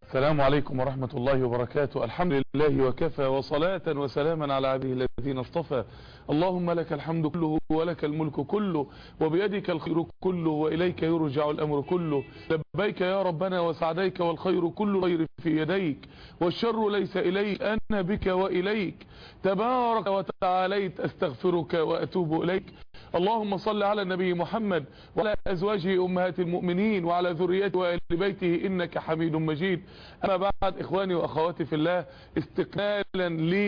السلام عليكم ورحمة الله وبركاته الحمد لله وكفى وصلاة وسلاما على عبده الذين اصطفى اللهم لك الحمد كله ولك الملك كله وبيدك الخير كله وإليك يرجع الأمر كله لبيك يا ربنا وسعديك والخير كل خير في يديك والشر ليس إليك أنا بك وإليك تبارك وتعاليت أستغفرك وأتوب إليك اللهم صل على النبي محمد وعلى أزواجه أمهات المؤمنين وعلى ذريته وآل بيته إنك حميد مجيد أما بعد إخواني وأخواتي في الله استكمالا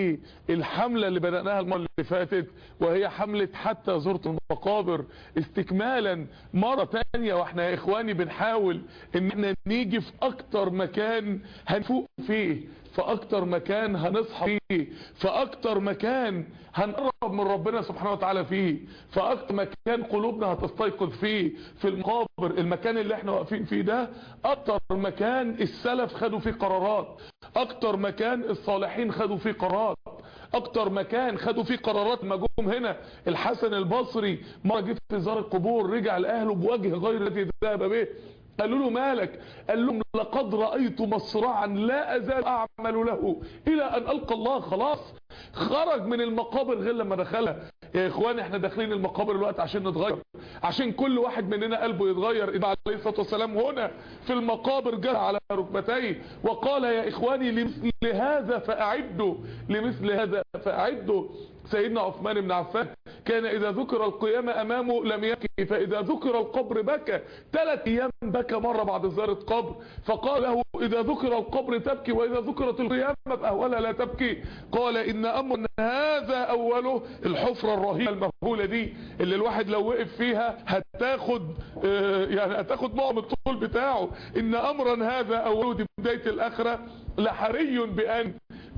للحملة اللي بدأناها المرة اللي فاتت وهي حملة حتى زرت المقابر استكمالا مرة تانية واحنا يا إخواني بنحاول إن احنا نيجي في أكتر مكان هنفوق فيه في اكتر مكان هنصحى فيه في اكتر مكان هنقرب من ربنا سبحانه وتعالى فيه في اكتر مكان قلوبنا هتستيقظ فيه في المقابر المكان اللي احنا واقفين فيه ده اكتر مكان السلف خدوا فيه قرارات اكتر مكان الصالحين خدوا فيه قرارات اكتر مكان خدوا فيه قرارات ما جم هنا الحسن البصري ما جه في زار القبور رجع لاهله بوجه غير الذي ذهب به قالوا له مالك قال لهم لقد رأيت مصرعا لا أزال أعمل له إلى أن ألقى الله خلاص خرج من المقابر غير لما دخلها يا إخوان احنا داخلين المقابر الوقت عشان نتغير عشان كل واحد مننا قلبه يتغير إذا عليه الصلاة والسلام هنا في المقابر جاء على ركبتيه وقال يا إخواني لمثل هذا فأعدوا لمثل هذا فأعدوا سيدنا عثمان بن عفان كان إذا ذكر القيامة أمامه لم يبكي فإذا ذكر القبر بكى ثلاث أيام بكى مرة بعد زيارة قبر فقال له إذا ذكر القبر تبكي وإذا ذكرت القيامة بأهولها لا تبكي قال إن أمر هذا أوله الحفرة الرهيبة المهولة دي اللي الواحد لو وقف فيها هتاخد اه يعني هتاخد معظم الطول بتاعه إن أمرا هذا أوله دي بداية الآخرة لحري بأن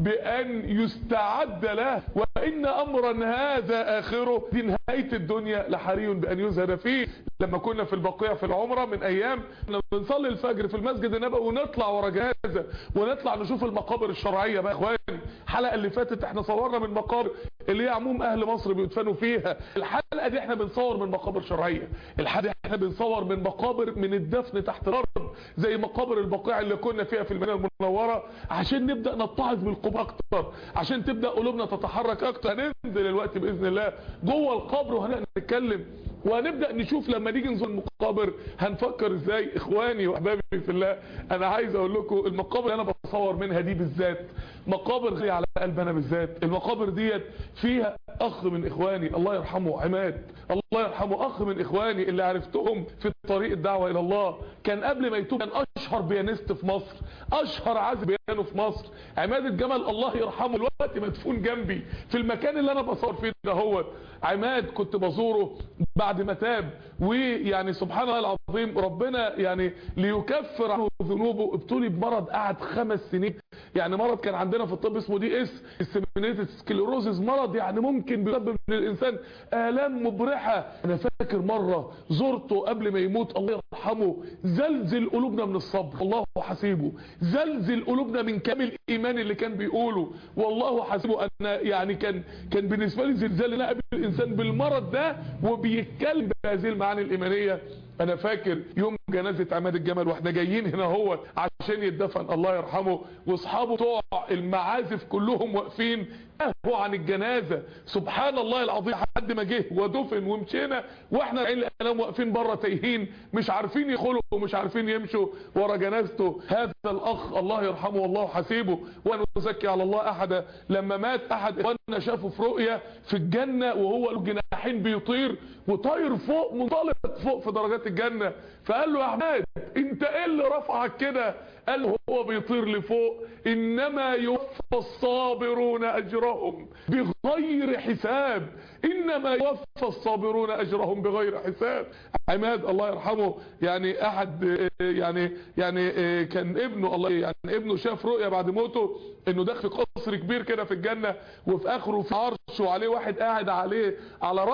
بأن يستعد له وإن أمرا هذا آخره دي نهاية الدنيا لحري بأن يزهد فيه لما كنا في البقيع في العمرة من أيام بنصلي الفجر في المسجد النبوي ونطلع ورا جهازة ونطلع نشوف المقابر الشرعية بقى إخواني الحلقة اللي فاتت احنا صورنا من مقابر اللي هي عموم أهل مصر بيدفنوا فيها الحلقة دي احنا بنصور من مقابر شرعية الحلقة دي احنا بنصور من مقابر من الدفن تحت الأرض زي مقابر البقيع اللي كنا فيها في المدينة المنورة عشان نبدأ نتعظ بالقبور اكتر عشان تبدأ قلوبنا تتحرك اكتر هننزل الوقت باذن الله جوه القبر وهنبدأ نتكلم وهنبدأ نشوف لما نيجي نزور المقابر هنفكر ازاي اخواني واحبابي في الله انا عايز اقول لكم المقابر اللي انا بصور منها دي بالذات مقابر غالية على قلبنا بالذات المقابر ديت فيها اخ من اخواني الله يرحمه عماد الله يرحمه اخ من اخواني اللي عرفتهم في طريق الدعوة الى الله كان قبل ما يتوب كان اشهر بيانست في مصر اشهر عازف بيانو في مصر عماد الجمل الله يرحمه الوقت مدفون جنبي في المكان اللي انا بصور فيه ده هو عماد كنت بزوره بعد ما تاب ويعني سبحان الله العظيم ربنا يعني ليكفر عنه ذنوبه ابتلي بمرض قعد خمس سنين يعني مرض كان عندنا في الطب اسمه دي اس السيمينيتد سكليروزز مرض يعني ممكن بيسبب للانسان الام مبرحه انا فاكر مره زرته قبل ما يموت الله يرحمه زلزل قلوبنا من الصبر الله حسيبه زلزل قلوبنا من كامل الايمان اللي كان بيقوله والله حسيبه انا يعني كان كان بالنسبه لي زلزال ان انا اقابل الانسان بالمرض ده وبيتكلم بهذه المعاني الايمانيه انا فاكر يوم جنازة عماد الجمل واحنا جايين هنا هو عشان يدفن الله يرحمه واصحابه بتوع المعازف كلهم واقفين اهو عن الجنازة سبحان الله العظيم حد ما جه ودفن ومشينا واحنا العين الانام واقفين بره تايهين مش عارفين يدخلوا ومش عارفين يمشوا ورا جنازته هذا الاخ الله يرحمه والله حسيبه وانا ازكي على الله احدا لما مات احد اخواننا شافه في رؤية في الجنة وهو له جناحين بيطير وطاير فوق منطلق فوق في درجات الجنة فقال له يا احمد انت ايه اللي رفعك كده قال هو بيطير لفوق انما يوفى الصابرون اجرهم بغير حساب انما يوفى الصابرون اجرهم بغير حساب عماد الله يرحمه يعني احد يعني يعني كان ابنه الله يعني ابنه شاف رؤيا بعد موته انه داخل قصر كبير كده في الجنة وفي اخره في عرش وعليه واحد قاعد عليه على رأسه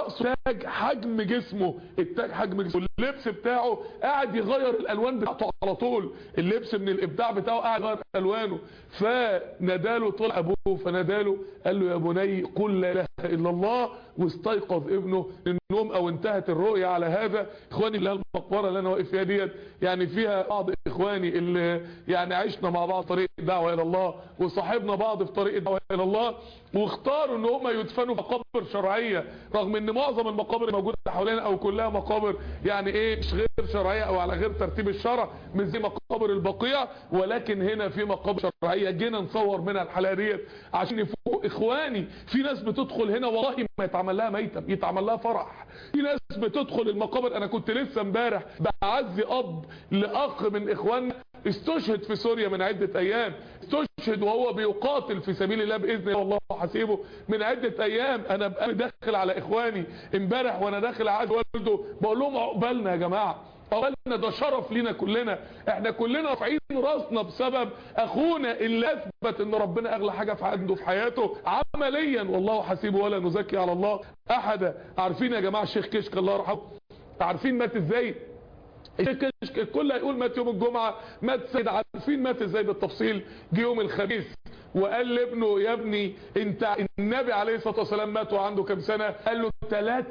التاج حجم جسمه التاج حجم جسمه اللبس بتاعه قاعد يغير الالوان بتاعته على طول اللبس من الابداع بتاعه قاعد يغير الوانه فناداله طلع ابوه فناداله قال له يا بني قل لا اله الا الله واستيقظ ابنه النوم او انتهت الرؤيا على هذا اخواني اللي المقبره اللي انا واقف فيها ديت يعني فيها بعض اخواني اللي يعني عشنا مع بعض طريق الدعوه الى الله وصاحبنا بعض في طريق الدعوه الى الله واختاروا ان هم يدفنوا في مقابر شرعيه رغم ان معظم المقابر الموجوده حوالينا او كلها مقابر يعني ايه مش غير شرعيه او على غير ترتيب الشرع مش زي مقابر البقيع ولكن هنا في مقابر شرعيه جينا نصور منها الحلقه ديت عشان يفوق اخواني في ناس بتدخل هنا والله ما يتعمل لها ميتم يتعمل لها فرح في ناس بتدخل المقابر انا كنت لسه امبارح بعزي اب لاخ من اخواننا استشهد في سوريا من عدة ايام استشهد وهو بيقاتل في سبيل الله باذن الله والله حسيبه من عدة ايام انا بقى داخل على اخواني امبارح وانا داخل عايز والده بقول لهم عقبالنا يا جماعه عقبالنا ده شرف لينا كلنا احنا كلنا رافعين راسنا بسبب اخونا اللي اثبت ان ربنا اغلى حاجه في عنده في حياته عمليا والله حسيبه ولا نزكي على الله احدا عارفين يا جماعه الشيخ كشك الله يرحمه عارفين مات ازاي الكل هيقول مات يوم الجمعة مات سيد عارفين مات ازاي بالتفصيل جه يوم الخميس وقال لابنه يا ابني انت النبي عليه الصلاة والسلام مات وعنده كم سنة قال له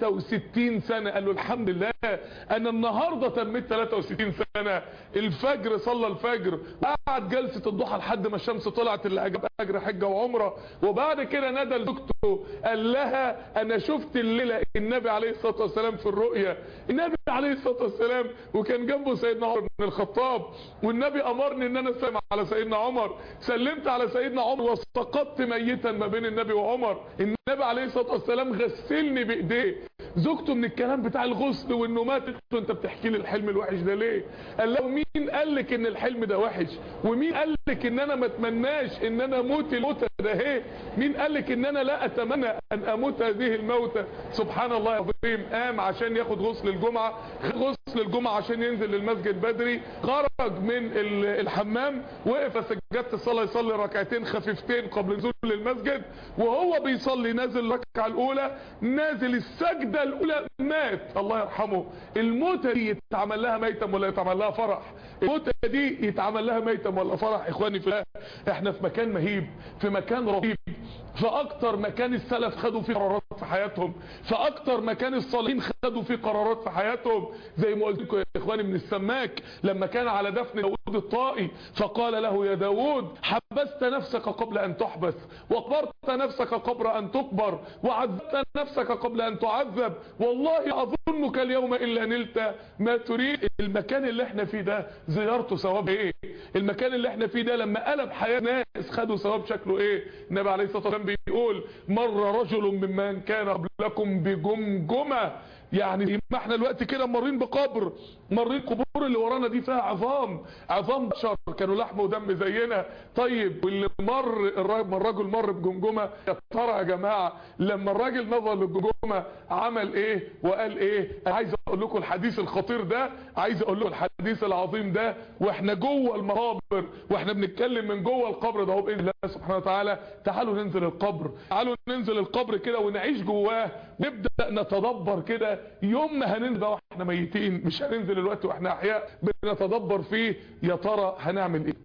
63 سنة قال له الحمد لله انا النهاردة تميت 63 سنة الفجر صلى الفجر وقعد جلسة الضحى لحد ما الشمس طلعت اللي اجاب اجر حجة وعمرة وبعد كده نادى لزوجته قال لها انا شفت الليلة النبي عليه الصلاة والسلام في الرؤيا النبي عليه الصلاة والسلام وكان جنبه سيدنا عمر بن الخطاب والنبي امرني ان انا اسلم على سيدنا عمر سلمت على سيدنا عمر وسقطت ميتا ما بين النبي وعمر النبي عليه الصلاة والسلام غسلني بايديه زوجته من الكلام بتاع الغسل وانه مات انت بتحكي لي الحلم الوحش ده ليه قال له مين قال لك ان الحلم ده وحش ومين قال لك ان انا ما اتمناش ان انا اموت الموتة ده ايه مين قال لك ان انا لا اتمنى ان اموت هذه الموتة سبحان الله العظيم قام عشان ياخد غسل الجمعة غسل الجمعة عشان ينزل للمسجد بدري خرج من الحمام وقف سجادة الصلاة يصلي ركعتين خفيفتين قبل نزول للمسجد وهو بيصلي نازل الركعة الاولى نازل السجدة الاولى مات الله يرحمه الموتة دي يتعمل لها ميتم ولا يتعمل لها فرح الموتة دي يتعمل لها ميتم ولا فرح اخواني في الله احنا في مكان مهيب في مكان رهيب في اكتر مكان السلف خدوا فيه قرارات في حياتهم في اكتر مكان الصالحين خدوا فيه قرارات في حياتهم زي ما قلت لكم يا اخواني من السماك لما كان على دفن داود الطائي فقال له يا داود حبست نفسك قبل ان تحبس وقبرت نفسك قبل ان تقبر وعذبت نفسك قبل ان تعذب والله اظنك اليوم الا نلت ما تريد المكان اللي احنا فيه ده زيارته ثواب ايه المكان اللي احنا فيه ده لما قلب حياة ناس خدوا ثواب شكله ايه النبي عليه الصلاة والسلام بيقول مر رجل ممن كان قبلكم بجمجمة يعني ما احنا الوقت كده مارين بقبر مارين قبور اللي ورانا دي فيها عظام عظام بشر كانوا لحم ودم زينا طيب واللي مر الرجل مر بجمجمة يا ترى يا جماعة لما الراجل نظر للجمجمة عمل ايه وقال ايه انا عايز اقول لكم الحديث الخطير ده عايز اقول لكم الحديث العظيم ده واحنا جوه المقابر واحنا بنتكلم من جوه القبر ده هو باذن الله سبحانه وتعالى تعالوا ننزل القبر تعالوا ننزل القبر كده ونعيش جواه نبدا نتدبر كده يوم ما هننزل بقى واحنا ميتين مش هننزل الوقت واحنا احياء بنتدبر فيه يا ترى هنعمل ايه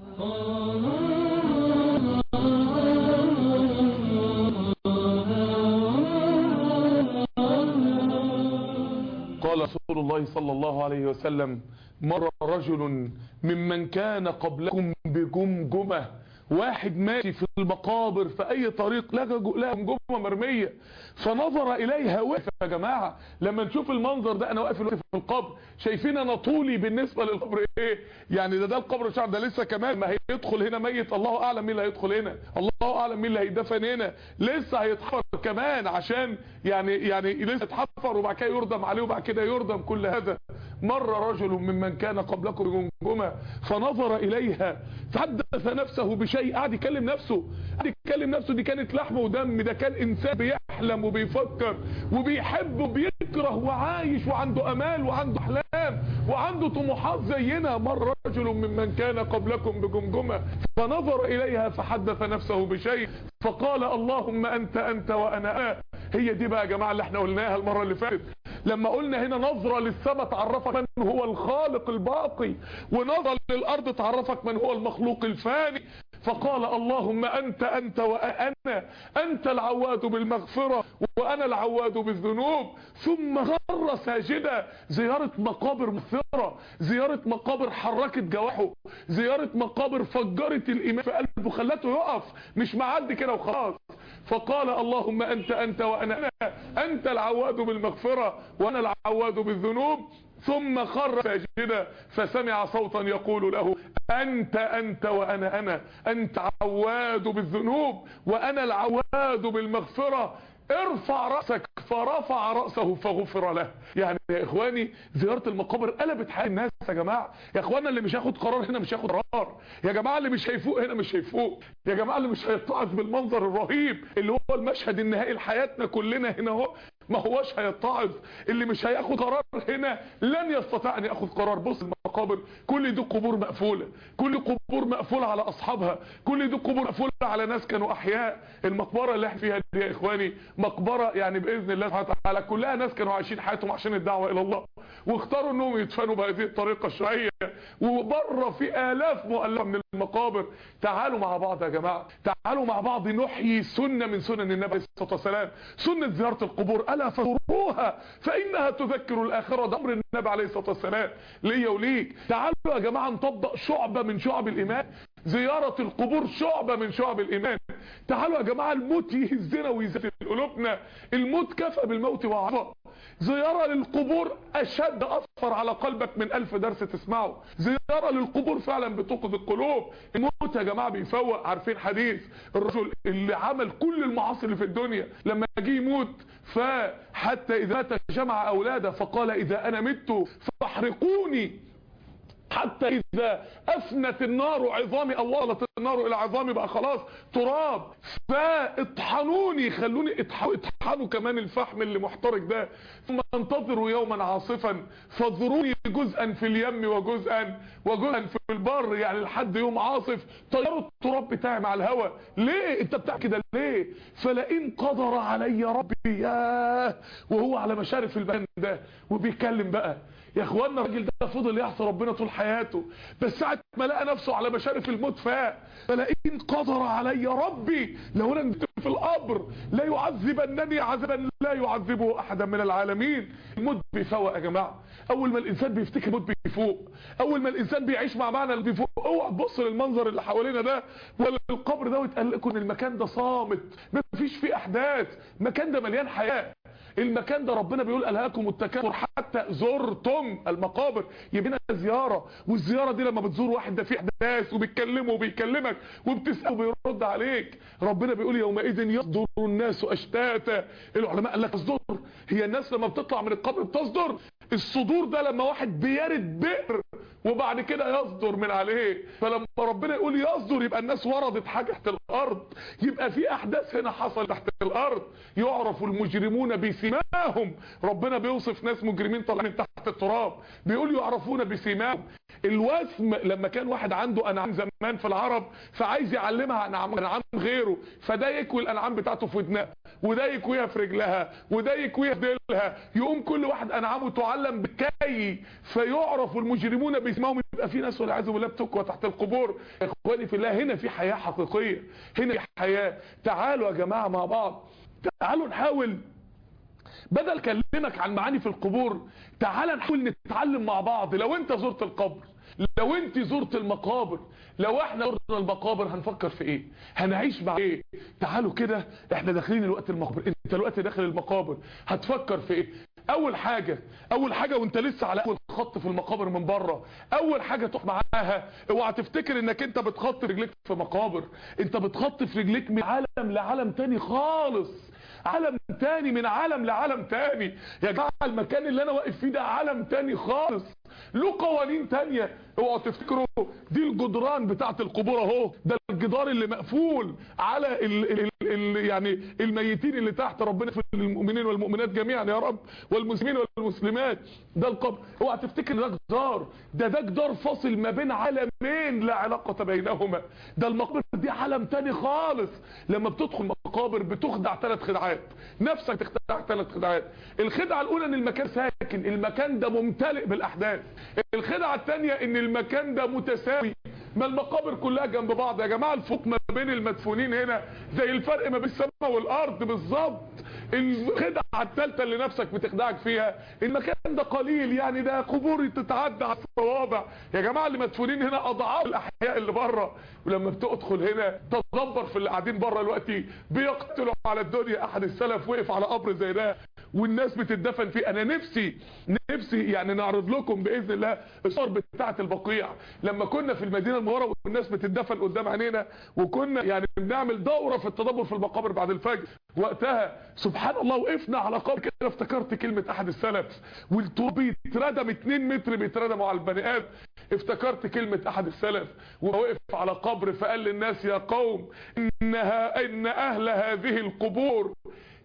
قال رسول الله صلى الله عليه وسلم مر رجل ممن كان قبلكم بجمجمة واحد ماشي في المقابر في اي طريق لقى لقى جمجمه مرميه فنظر اليها وقف يا جماعه لما نشوف المنظر ده انا واقف في القبر شايفين انا طولي بالنسبه للقبر ايه يعني ده ده القبر شعب ده لسه كمان ما هيدخل هنا ميت الله اعلم مين اللي هيدخل هنا الله اعلم مين اللي هيدفن هنا لسه هيتحفر كمان عشان يعني يعني لسه يتحفر وبعد كده يردم عليه وبعد كده يردم كل هذا مر رجل ممن كان قبلكم بجمجمه فنظر اليها فحدث نفسه بشيء قعد يكلم نفسه قعد يكلم نفسه دي كانت لحم ودم ده كان انسان بيحلم وبيفكر وبيحب وبيكره وعايش وعنده امال وعنده احلام وعنده طموحات زينا مر رجل ممن كان قبلكم بجمجمه فنظر اليها فحدث نفسه بشيء فقال اللهم انت انت وانا انا هي دي بقى يا جماعه اللي احنا قلناها المره اللي فاتت لما قلنا هنا نظره للسماء تعرفك من هو الخالق الباقي ونظره للارض تعرفك من هو المخلوق الفاني فقال اللهم انت انت وانا انت العواد بالمغفرة وانا العواد بالذنوب ثم غر ساجدا زيارة مقابر مغفرة زيارة مقابر حركت جواحه زيارة مقابر فجرت الايمان في قلبه خلته يقف مش معدي كده وخلاص فقال اللهم انت انت وانا انا انت العواد بالمغفرة وانا العواد بالذنوب ثم خر ساجدا فسمع صوتا يقول له انت انت وانا انا انت عواد بالذنوب وانا العواد بالمغفرة ارفع رأسك فرفع رأسه فغفر له يعني يا اخواني زيارة المقابر قلبت حال الناس يا جماعة يا اخوانا اللي مش هياخد قرار هنا مش هياخد قرار يا جماعة اللي مش هيفوق هنا مش هيفوق يا جماعة اللي مش هيتعظ بالمنظر الرهيب اللي هو المشهد النهائي لحياتنا كلنا هنا اهو ما هوش هيتعظ اللي مش هياخد قرار هنا لن يستطيع ان ياخد قرار بص المقابر كل دي قبور مقفولة كل قبور مقفولة على اصحابها كل دي قبور مقفولة على ناس كانوا احياء المقبرة اللي احنا فيها دي يا اخواني مقبرة يعني باذن الله سبحانه وتعالى كلها ناس كانوا عايشين حياتهم عشان الدعوة الى الله واختاروا انهم يدفنوا بهذه الطريقة الشرعية وبره في الاف مؤلفة من المقابر تعالوا مع بعض يا جماعة تعالوا مع بعض نحيي سنة من سنن النبي عليه الصلاة والسلام سنة زيارة القبور الا فزوروها فانها تذكر الاخرة ده امر النبي عليه الصلاة والسلام ليا وليك تعالوا يا جماعة نطبق شعبة من شعب الايمان زيارة القبور شعبة من شعب الايمان تعالوا يا جماعة الموت يهزنا ويزفل قلوبنا الموت كفى بالموت وعظة زيارة للقبور اشد اثر على قلبك من الف درس تسمعه زيارة للقبور فعلا بتوقظ القلوب الموت يا جماعة بيفوق عارفين حديث الرجل اللي عمل كل المعاصي اللي في الدنيا لما جه يموت فحتى اذا مات جمع اولاده فقال اذا انا مت فاحرقوني حتى اذا افنت النار عظامي او وصلت النار الى عظامي بقى خلاص تراب فاطحنوني خلوني اطحنوا كمان الفحم اللي محترق ده ثم انتظروا يوما عاصفا فاذروني جزءا في اليم وجزءا وجزءا في البر يعني لحد يوم عاصف طيروا التراب بتاعي مع الهواء ليه انت بتاع كده ليه فلئن قدر علي ربي ياه وهو على مشارف المكان ده وبيتكلم بقى يا اخوانا الراجل ده فضل يعصي ربنا طول حياته بس ساعه ما لقى نفسه على مشارف الموت فاق فلئن قدر علي ربي لو انا نزلت في القبر لا يعذبنني عذابا لا يعذبه احدا من العالمين الموت بيفوق يا جماعه اول ما الانسان بيفتكر الموت بيفوق اول ما الانسان بيعيش مع معنى اللي بيفوق اوعى تبص للمنظر اللي حوالينا ده ولا القبر ده وتقول لكم ان المكان ده صامت مفيش فيه احداث المكان ده مليان حياه المكان ده ربنا بيقول الهاكم التكاثر حتى زرتم المقابر يبقى زياره والزياره دي لما بتزور واحد ده فيه احداث وبيتكلمه وبيكلمك وبتساله وبيرد عليك ربنا بيقول يومئذ يصدر الناس اشتاتا العلماء قال لك تصدر هي الناس لما بتطلع من القبر بتصدر الصدور ده لما واحد بيرد بئر وبعد كده يصدر من عليه فلما ربنا يقول يصدر يبقى الناس وردت حاجة تحت الارض يبقى في احداث هنا حصل تحت الارض يعرف المجرمون بسيماهم ربنا بيوصف ناس مجرمين طالعين من تحت التراب بيقول يعرفون بسيماهم الوسم لما كان واحد عنده انعام زمان في العرب فعايز يعلمها انعام انعام غيره فده يكوي الانعام بتاعته في ودنها وده يكويها في رجلها وده يكويها في ديلها يقوم كل واحد انعامه تعلم بالكي فيعرف المجرمون باسمهم يبقى في ناس والعياذ بالله بتكوى تحت القبور يا اخواني في الله هنا في حياه حقيقيه هنا في حياه تعالوا يا جماعه مع بعض تعالوا نحاول بدل كلمك عن معاني في القبور تعال نحاول نتعلم مع بعض لو انت زرت القبر لو انت زرت المقابر لو احنا زرنا المقابر هنفكر في ايه هنعيش مع ايه تعالوا كده احنا داخلين الوقت المقابر انت الوقت داخل المقابر هتفكر في ايه اول حاجة اول حاجة وانت لسه على اول خط في المقابر من بره اول حاجة تروح معاها اوعى تفتكر انك انت بتخط رجليك في مقابر انت بتخط في رجليك من عالم لعالم تاني خالص عالم تاني من عالم لعالم تاني يا جماعه المكان اللي انا واقف فيه ده عالم تاني خالص له قوانين تانية اوعوا تفتكروا دي الجدران بتاعت القبور اهو ده الجدار اللي مقفول على ال ال ال يعني الميتين اللي تحت ربنا في المؤمنين والمؤمنات جميعا يا رب والمسلمين والمسلمات ده القبر اوعى تفتكر ده جدار ده ده جدار فاصل ما بين عالمين لا علاقة بينهما ده المقبرة دي عالم تاني خالص لما بتدخل المقابر بتخدع ثلاث خدعات نفسك تخدع ثلاث خدعات الخدعه الاولى ان المكان ساكن المكان ده ممتلئ بالاحداث الخدعه الثانيه ان المكان ده متساوي ما المقابر كلها جنب بعض يا جماعه الفوق ما بين المدفونين هنا زي الفرق ما بين السماء والارض بالظبط الخدعه الثالثه اللي نفسك بتخدعك فيها المكان ده قليل يعني ده قبور تتعدى على الصوابع يا جماعه اللي مدفونين هنا اضعاف الاحياء اللي بره ولما بتدخل هنا تدبر في اللي قاعدين بره دلوقتي بيقتلوا على الدنيا احد السلف وقف على قبر زي ده والناس بتدفن فيه انا نفسي نفسي يعني نعرض لكم باذن الله الصور بتاعه البقيع لما كنا في المدينه المنوره والناس بتدفن قدام عينينا وكنا يعني بنعمل دوره في التدبر في المقابر بعد الفجر وقتها سبحان الله وقفنا على قبر كده افتكرت كلمه احد السلف والتراب بيتردم 2 متر بيتردموا على البني ادم افتكرت كلمة احد السلف ووقف على قبر فقال للناس يا قوم انها ان اهل هذه القبور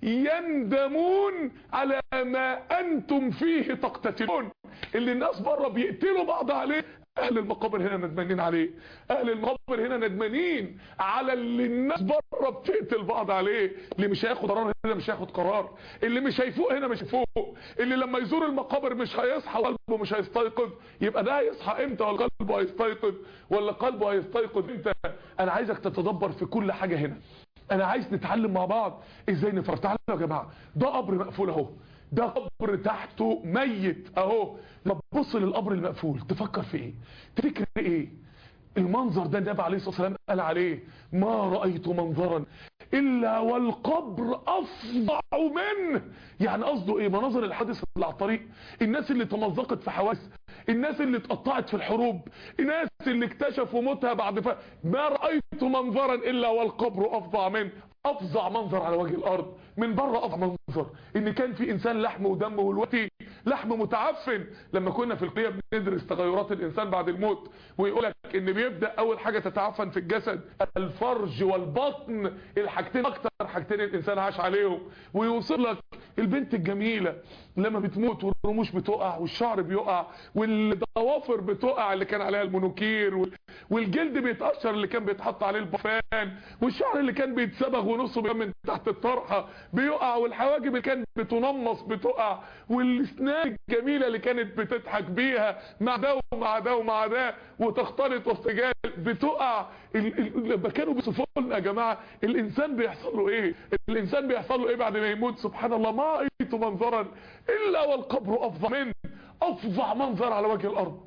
يندمون على ما انتم فيه تقتتلون اللي الناس بره بيقتلوا بعض عليه اهل المقابر هنا ندمانين عليه اهل المقابر هنا ندمانين على اللي الناس بره بتقتل بعض عليه اللي مش هياخد قرار هنا مش هياخد قرار اللي مش هيفوق هنا مش هيفوق اللي لما يزور المقابر مش هيصحى وقلبه مش هيستيقظ يبقى ده هيصحى امتى ولا قلبه هيستيقظ ولا قلبه هيستيقظ امتى انا عايزك تتدبر في كل حاجة هنا انا عايز نتعلم مع بعض ازاي نفرق تعالوا يا جماعه ده قبر مقفول اهو ده قبر تحته ميت اهو ما تبص للقبر المقفول تفكر في ايه تفكر ايه المنظر ده النبي عليه الصلاه والسلام قال عليه ما رايت منظرا الا والقبر افظع منه يعني قصده ايه مناظر الحادث اللي على الطريق الناس اللي تمزقت في حوادث الناس اللي اتقطعت في الحروب الناس اللي اكتشفوا موتها بعد ف... ما رأيت منظرا الا والقبر افظع منه افظع منظر على وجه الارض من بره افظع منظر ان كان في انسان لحم ودم والوقتي لحم متعفن لما كنا في القيم بندرس تغيرات الانسان بعد الموت ويقول لك ان بيبدا اول حاجه تتعفن في الجسد الفرج والبطن الحاجتين اكتر حاجتين الانسان عاش عليهم ويوصل لك البنت الجميله لما بتموت والرموش بتقع والشعر بيقع والضوافر بتقع اللي كان عليها المنوكير والجلد بيتقشر اللي كان بيتحط عليه البرفان والشعر اللي كان بيتصبغ ونصه من تحت الطرحه بيقع والحواجب اللي كانت بتنمص بتقع والاسنان الجميله اللي كانت بتضحك بيها مع ده ومع ده ومع ده وتختلط وسط رجال بتقع لما كانوا بيصفوا لنا يا جماعه الانسان بيحصل له ايه الانسان بيحصل له ايه بعد ما يموت سبحان الله ما رايت منظرا الا والقبر افظع منه افظع منظر على وجه الارض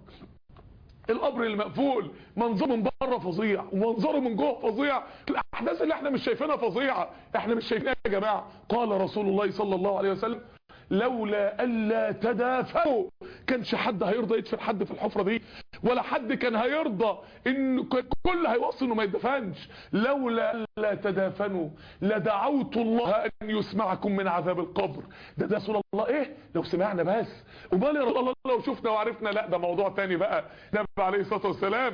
القبر المقفول منظره من بره فظيع ومنظره من جوه فظيع الاحداث اللي احنا مش شايفينها فظيعه احنا مش شايفينها يا جماعه قال رسول الله صلى الله عليه وسلم لولا الا تدافعوا كانش حد هيرضى يدفن حد في الحفره دي ولا حد كان هيرضى ان كل هيوصل انه ما يدفنش لولا الا تدافنوا لدعوت الله ان يسمعكم من عذاب القبر ده ده رسول الله ايه لو سمعنا بس امال يا رسول الله لو شفنا وعرفنا لا ده موضوع تاني بقى النبي عليه الصلاه والسلام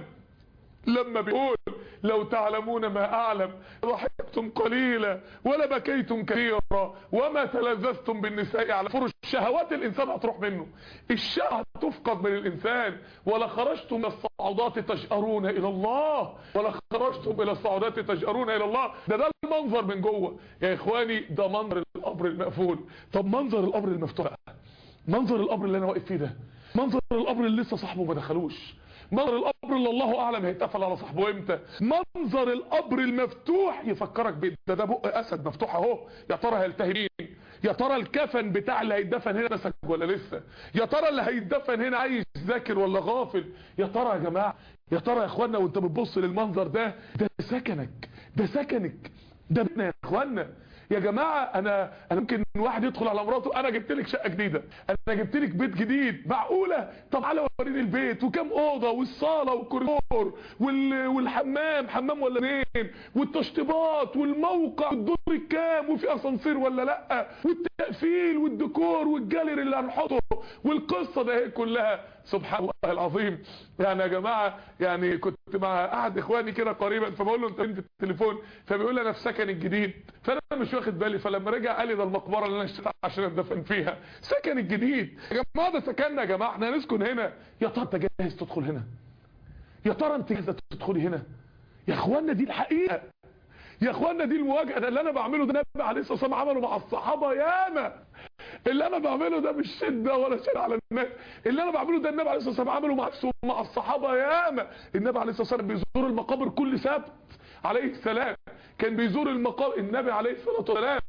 لما بيقول لو تعلمون ما اعلم ضحكتم قليلا ولا بكيتم كثيرا وما تلذذتم بالنساء على فرش شهوات الانسان هتروح منه الشهوة تفقد من الانسان ولا خرجتم الى الصعودات تجأرون الى الله ولا خرجتم الى الصعودات تجأرون الى الله ده ده المنظر من جوه يا اخواني ده منظر القبر المقفول طب منظر القبر المفتوح منظر القبر اللي انا واقف فيه ده منظر القبر اللي لسه صاحبه ما دخلوش منظر القبر اللي الله اعلم هيتقفل على صاحبه امتى منظر القبر المفتوح يفكرك بيه ده ده بق اسد مفتوح اهو يا ترى هيلتهي مين يا ترى الكفن بتاع اللي هيتدفن هنا مسك ولا لسه يا ترى اللي هيتدفن هنا عايش ذاكر ولا غافل يا ترى يا جماعه يا ترى يا اخوانا وانت بتبص للمنظر ده ده سكنك ده سكنك ده بيتنا يا اخوانا يا جماعة انا انا ممكن واحد يدخل على مراته انا جبت لك شقة جديدة انا جبت لك بيت جديد معقولة طب على وريني البيت وكم اوضة والصالة والكوريدور وال... والحمام حمام ولا اثنين والتشطيبات والموقع والدور الكام وفي اسانسير ولا لا والتقفيل والديكور والجاليري اللي هنحطه والقصة ده هي كلها سبحان الله العظيم يعني يا جماعة يعني كنت مع احد اخواني كده قريبا فبقول له انت في التليفون فبيقول لي انا في سكن الجديد فانا مش واخد بالي فلما رجع قال لي ده المقبره اللي انا اشتريتها عشان اتدفن فيها سكن الجديد يا جماعه ده سكننا يا جماعه احنا هنسكن هنا يا ترى انت جاهز تدخل هنا يا ترى انت جاهزه تدخلي هنا يا اخوانا دي الحقيقه يا اخوانا دي المواجهه ده اللي انا بعمله ده النبي عليه الصلاه والسلام عمله مع الصحابه ياما اللي انا بعمله ده مش شده ولا شده على الناس اللي انا بعمله ده النبي عليه الصلاه والسلام عمله مع مع الصحابه ياما النبي عليه الصلاه والسلام بيزور المقابر كل سبت عليه السلام كان بيزور المقابر النبي عليه الصلاه والسلام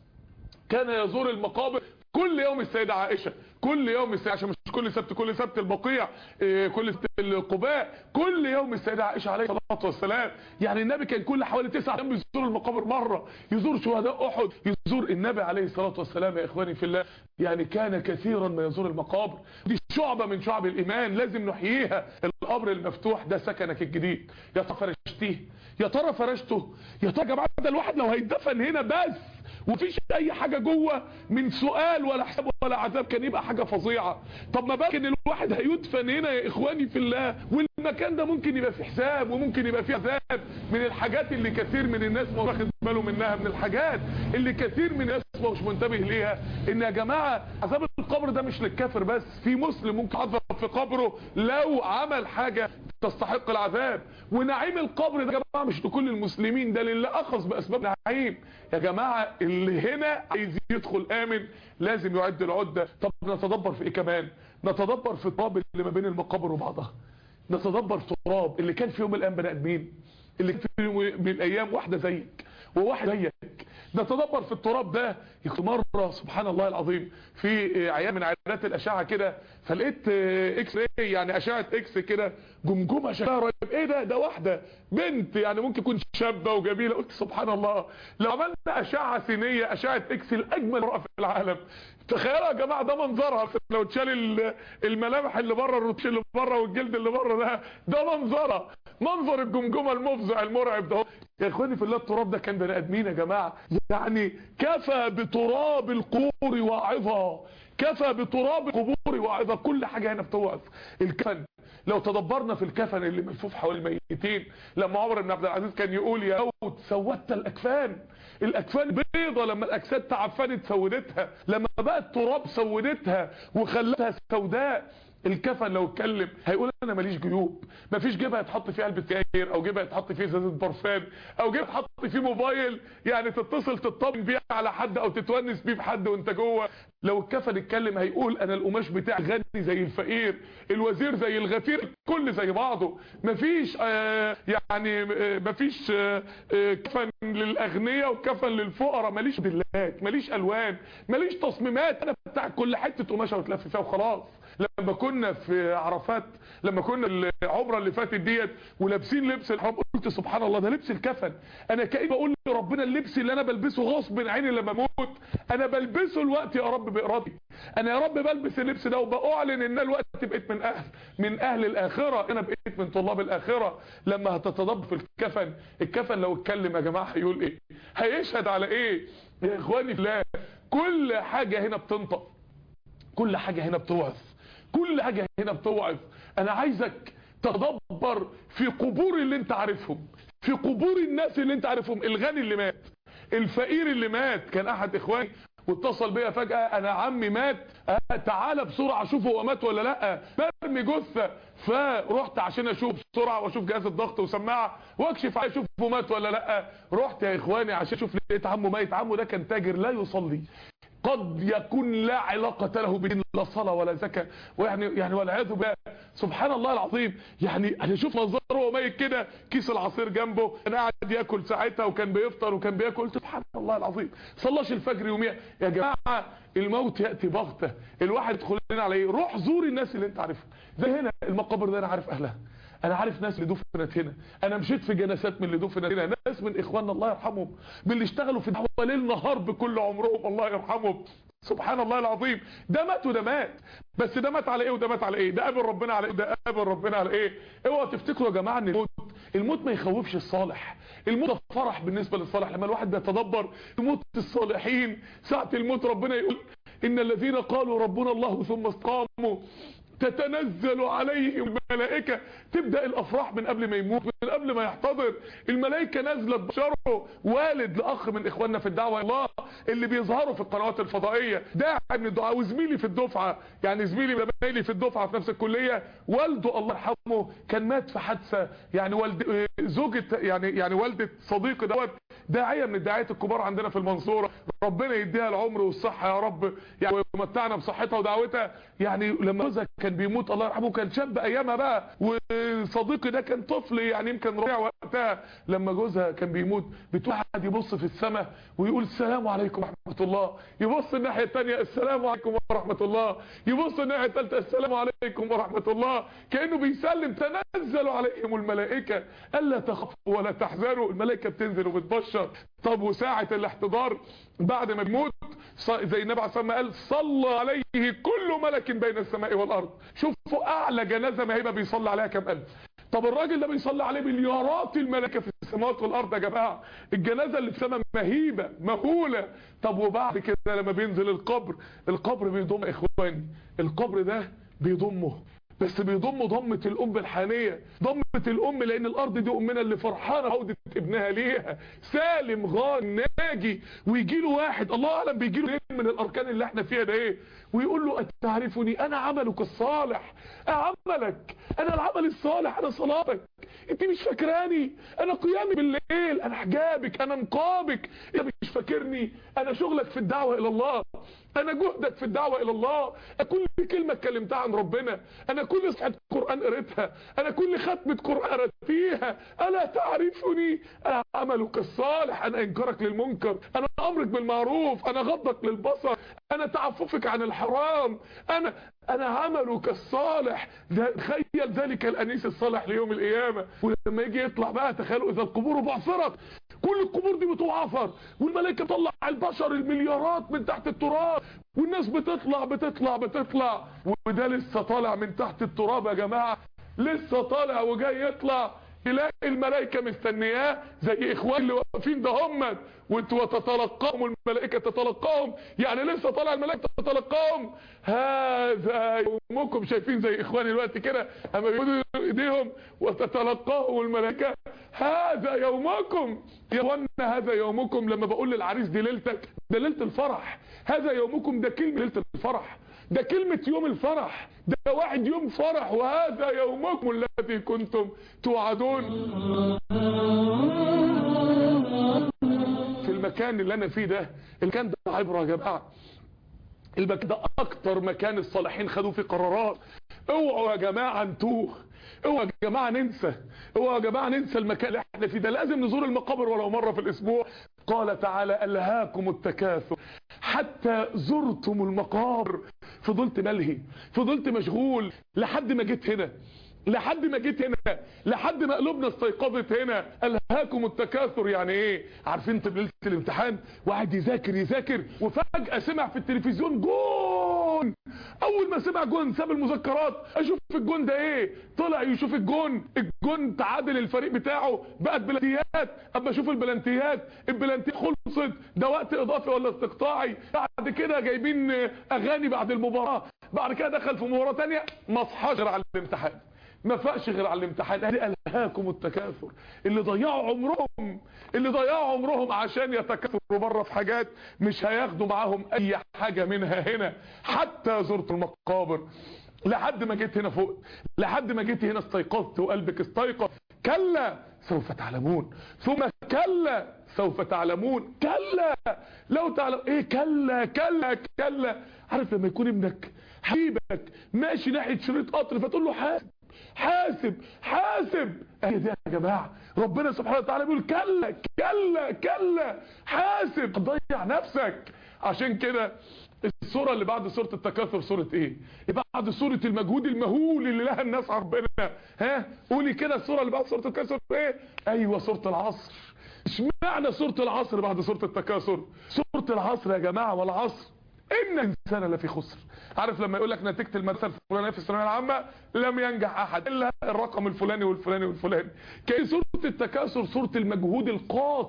كان يزور المقابر كل يوم السيدة عائشة كل يوم السيدة عائشة مش كل سبت كل سبت البقيع إيه كل سبت القباء كل يوم السيدة عائشة عليه الصلاة والسلام يعني النبي كان كل حوالي تسعة ايام بيزور المقابر مرة يزور شهداء احد يزور النبي عليه الصلاة والسلام يا اخواني في الله يعني كان كثيرا ما يزور المقابر دي شعبة من شعب الايمان لازم نحييها القبر المفتوح ده سكنك الجديد يا ترى فرشتيه يا ترى فرشته يا ترى يا جماعه ده الواحد لو هيتدفن هنا بس ومفيش اي حاجة جوه من سؤال ولا حساب ولا عذاب كان يبقى حاجة فظيعة طب ما بالك ان الواحد هيدفن هنا يا اخواني في الله والمكان ده ممكن يبقى فيه حساب وممكن يبقى فيه عذاب من الحاجات اللي كثير من الناس ما واخد باله منها من الحاجات اللي كثير من الناس مش منتبه ليها ان يا جماعة عذاب القبر ده مش للكافر بس في مسلم ممكن يعذب في قبره لو عمل حاجة تستحق العذاب ونعيم القبر ده يا جماعة مش لكل المسلمين ده للي اخذ باسباب نعيم يا جماعة اللي هنا عايز يدخل امن لازم يعد العدة طب نتدبر في ايه كمان نتدبر في التراب اللي ما بين المقابر وبعضها نتدبر في التراب اللي كان في يوم من الايام بني ادمين اللي كان في يوم من الايام واحده زيك وواحد زيك نتدبر في التراب ده مرة سبحان الله العظيم في عيان من عيادات الاشعه كده فلقيت اكس راي يعني اشعه اكس كده جمجمه شكلها رهيب ايه ده ده واحده بنت يعني ممكن تكون شابه وجميله قلت سبحان الله لو عملنا اشعه سينيه اشعه اكس الاجمل امراه في العالم تخيلوا يا جماعه ده منظرها لو تشال الملامح اللي بره الروتش اللي بره والجلد اللي بره ده ده منظرها منظر الجمجمه المفزع المرعب ده يا اخواني في الله التراب ده كان بني ادمين يا جماعه يعني كفى بتراب القبور واعظا كفى بتراب القبور واعظا كل حاجه هنا بتوعظ الكفن لو تدبرنا في الكفن اللي ملفوف حوالي الميتين لما عمر بن عبد العزيز كان يقول يا موت سودت الاكفان الاكفان بيضة لما الاجساد تعفنت سودتها لما بقت تراب سودتها وخلتها سوداء الكفن لو اتكلم هيقول انا ماليش جيوب مفيش جيبها يتحط فيه علبه سجاير او جيبها يتحط فيه ازازه برفان او جيبها يتحط فيه موبايل يعني تتصل تطمن بيه على حد او تتونس بيه بحد وانت جوه لو الكفن اتكلم هيقول انا القماش بتاعي غني زي الفقير الوزير زي الغفير كل زي بعضه مفيش آه يعني آه مفيش آه كفن للاغنياء وكفن للفقراء ماليش دلات ماليش الوان ماليش تصميمات انا بتاع كل حته قماشه وتلف فيها وخلاص لما كنا في عرفات لما كنا العمره اللي فاتت ديت ولابسين لبس الحرام قلت سبحان الله ده لبس الكفن انا كأني بقول لربنا اللبس اللي انا بلبسه غصب عيني لما اموت انا بلبسه الوقت يا رب بارادتي انا يا رب بلبس اللبس ده وبأعلن ان الوقت بقيت من اهل من اهل الاخره انا بقيت من طلاب الاخره لما هتتضب في الكفن الكفن لو اتكلم يا جماعه هيقول ايه هيشهد على ايه يا اخواني في الله كل حاجه هنا بتنطق كل حاجه هنا بتوعظ كل حاجة هنا بتوعظ انا عايزك تدبر في قبور اللي انت عارفهم في قبور الناس اللي انت عارفهم الغني اللي مات الفقير اللي مات كان احد اخواني واتصل بيا فجأة انا عمي مات اه تعالى بسرعة اشوفه هو مات ولا لا برمي جثة فرحت عشان اشوف بسرعة واشوف جهاز الضغط وسماعة واكشف عليه اشوفه مات ولا لا رحت يا اخواني عشان اشوف لقيت عمه ميت عمه ده كان تاجر لا يصلي قد يكون لا علاقة له بدين لا صلاة ولا زكاة ويعني يعني والعياذ بالله سبحان الله العظيم يعني انا اشوف منظره وهو ميت كده كيس العصير جنبه كان قاعد ياكل ساعتها وكان بيفطر وكان بياكل سبحان الله العظيم صلاش الفجر يوميا يا جماعه الموت ياتي بغته الواحد يدخل لنا على ايه روح زور الناس اللي انت عارفها زي هنا المقابر ده انا عارف اهلها انا عارف ناس اللي دفنت هنا انا مشيت في جنازات من اللي دفنت هنا ناس من اخواننا الله يرحمهم من اللي اشتغلوا في دعوه ليل نهار بكل عمرهم الله يرحمهم سبحان الله العظيم ده مات وده مات بس ده مات على ايه وده مات على ايه ده قابل ربنا على ايه وده قابل ربنا على ايه اوعوا تفتكروا يا جماعه ان الموت الموت ما يخوفش الصالح الموت ده فرح بالنسبه للصالح لما الواحد بيتدبر موت الصالحين ساعه الموت ربنا يقول ان الذين قالوا ربنا الله ثم استقاموا تتنزل عليهم الملائكة تبدأ الافراح من قبل ما يموت من قبل ما يحتضر الملائكه نازله تبشره والد لاخ من اخواننا في الدعوه الله اللي بيظهروا في القنوات الفضائيه داعي من الدعاء وزميلي في الدفعه يعني زميلي زمايلي في الدفعه في نفس الكليه والده الله يرحمه كان مات في حادثه يعني والد زوجة يعني يعني والده صديقي دوت داعيه من الداعيات الكبار عندنا في المنصوره ربنا يديها العمر والصحه يا رب يعني ويمتعنا بصحتها ودعوتها يعني لما جوزها كان بيموت الله يرحمه كان شاب ايامها بقى وصديقي ده كان طفل يعني يمكن ربيع وقتها لما جوزها كان بيموت بتقول قاعد يبص في السماء ويقول السلام عليكم ورحمه الله يبص الناحيه الثانيه السلام عليكم ورحمه الله يبص الناحيه الثالثه السلام عليكم ورحمه الله كانه بيسلم تنزل عليهم الملائكه الا تخافوا ولا تحزنوا الملائكه بتنزل وبتبشر طب وساعه الاحتضار بعد ما بيموت زي النبي عليه الصلاه قال صلى عليه كل ملك بين السماء والارض شوفوا اعلى جنازه مهيبه بيصلي عليها كام الف طب الراجل ده بيصلي عليه مليارات الملائكه في السماوات والارض يا جماعه الجنازه اللي في السماء مهيبه مهوله طب وبعد كده لما بينزل القبر القبر بيضم اخواني القبر ده بيضمه بس بيضم ضمة الام الحانية ضمة الام لان الارض دي امنا اللي فرحانة عودة ابنها ليها سالم غان ناجي ويجي له واحد الله اعلم بيجي له من الاركان اللي احنا فيها ده ايه ويقول له اتعرفني انا عملك الصالح عملك انا العمل الصالح انا صلاتك انت مش فاكراني انا قيامي بالليل انا حجابك انا نقابك انت مش فاكرني انا شغلك في الدعوة الى الله انا جهدك في الدعوة الى الله كل كلمة اتكلمتها عن ربنا انا كل صفحة قرآن قريتها انا كل ختمة قرآن قرأتيها الا تعرفني انا عملك الصالح انا انكارك للمنكر انا امرك بالمعروف انا غضك للبصر انا تعففك عن الحرام انا انا عملك الصالح تخيل ذلك الانيس الصالح ليوم القيامة ولما يجي يطلع بقى تخيلوا اذا القبور بعثرت كل القبور دي بتعفر والملائكه تطلع البشر المليارات من تحت التراب والناس بتطلع بتطلع بتطلع وده لسه طالع من تحت التراب يا جماعه لسه طالع وجاي يطلع تلاقي الملائكة مستنياه زي اخوان اللي واقفين ده هم وانتوا تتلقاهم الملائكة تتلقاهم يعني لسه طالع الملائكة تتلقاهم هذا يومكم شايفين زي اخواني الوقت كده اما بيقولوا ايديهم وتتلقاهم الملائكة هذا يومكم يا اخوانا هذا يومكم لما بقول للعريس دي ليلتك ده ليلة الفرح هذا يومكم ده كلمة ليلة الفرح ده كلمة يوم الفرح ده واحد يوم فرح وهذا يومكم الذي كنتم توعدون في المكان اللي انا فيه ده المكان ده عبرة يا جماعة المكان ده اكتر مكان الصالحين خدوا فيه قرارات اوعوا يا جماعة انتوه اوعوا يا جماعة ننسى اوعوا يا جماعة ننسى المكان اللي احنا فيه ده لازم نزور المقابر ولو مرة في الاسبوع قال تعالى ألهاكم التكاثر حتى زرتم المقابر فضلت ملهي فضلت مشغول لحد ما جيت هنا لحد ما جيت هنا لحد ما قلوبنا استيقظت هنا ألهاكم التكاثر يعني ايه عارفين انت ليله الامتحان وقاعد يذاكر يذاكر وفجأة سمع في التلفزيون جون اول ما سمع جون ساب المذكرات اشوف الجون ده ايه طلع يشوف الجون الجون تعادل الفريق بتاعه بقت بلانتيات اما اشوف البلانتيات البلانتيات خلصت ده وقت اضافي ولا استقطاعي بعد كده جايبين اغاني بعد المباراة بعد كده دخل في مباراة تانية ما صحاش غير على الامتحان ما فاقش غير على الامتحان ادي الهاكم التكاثر اللي ضيعوا عمرهم اللي ضيعوا عمرهم عشان يتكاثروا بره في حاجات مش هياخدوا معاهم اي حاجة منها هنا حتى زرت المقابر لحد ما جيت هنا فوق لحد ما جيت هنا استيقظت وقلبك استيقظ كلا سوف تعلمون ثم كلا سوف تعلمون كلا لو تعلم ايه كلا كلا كلا عارف لما يكون ابنك حبيبك ماشي ناحية شريط قطر فتقول له حاسب حاسب حاسب اهي دي يا جماعة ربنا سبحانه وتعالى بيقول كلا كلا كلا حاسب ضيع نفسك عشان كده السورة اللي بعد سورة التكاثر سورة ايه بعد سورة المجهود المهول اللي لها الناس ربنا ها قولي كده السورة اللي بعد سورة التكاثر ايه ايوه سورة العصر اشمعنى سورة العصر بعد سورة التكاثر سورة العصر يا جماعة والعصر ان الانسان لفي خسر عارف لما يقول لك نتيجه المدرسه الفلانيه في الثانويه العامه لم ينجح احد الا الرقم الفلاني والفلاني والفلاني كان سوره التكاثر سوره المجهود القاتل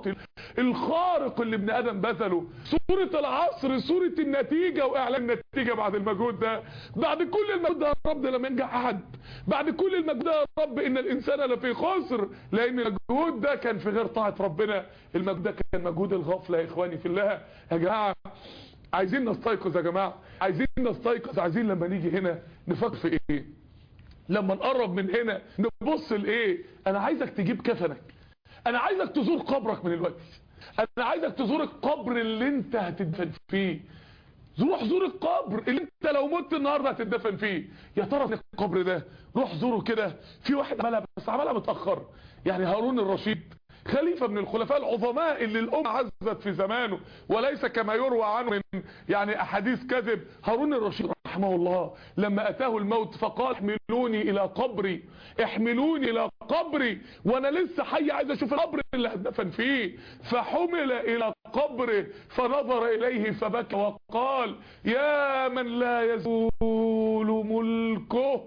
الخارق اللي ابن ادم بذله سورة العصر سورة النتيجة واعلان النتيجة بعد المجهود ده بعد كل المجهود ده يا رب لم ينجح احد بعد كل المجهود ده يا رب ان الانسان لفي خسر لان المجهود ده كان في غير طاعة ربنا المجهود ده كان مجهود الغفلة يا اخواني في الله يا جماعة عايزين نستيقظ يا جماعة عايزين نستيقظ عايزين لما نيجي هنا نفكر في ايه لما نقرب من هنا نبص لايه انا عايزك تجيب كفنك انا عايزك تزور قبرك من الوقت انا عايزك تزور القبر اللي انت هتدفن فيه روح زور القبر اللي انت لو مت النهارده هتدفن فيه يا ترى في القبر ده روح زوره كده في واحد عملها بس عملها متاخر يعني هارون الرشيد خليفة من الخلفاء العظماء اللي الأم عزت في زمانه وليس كما يروى عنه من يعني أحاديث كذب هارون الرشيد رحمه الله لما أتاه الموت فقال احملوني إلى قبري احملوني إلى قبري وأنا لسه حي عايز أشوف القبر اللي هدفن فيه فحمل إلى قبره فنظر إليه فبكى وقال يا من لا يزول ملكه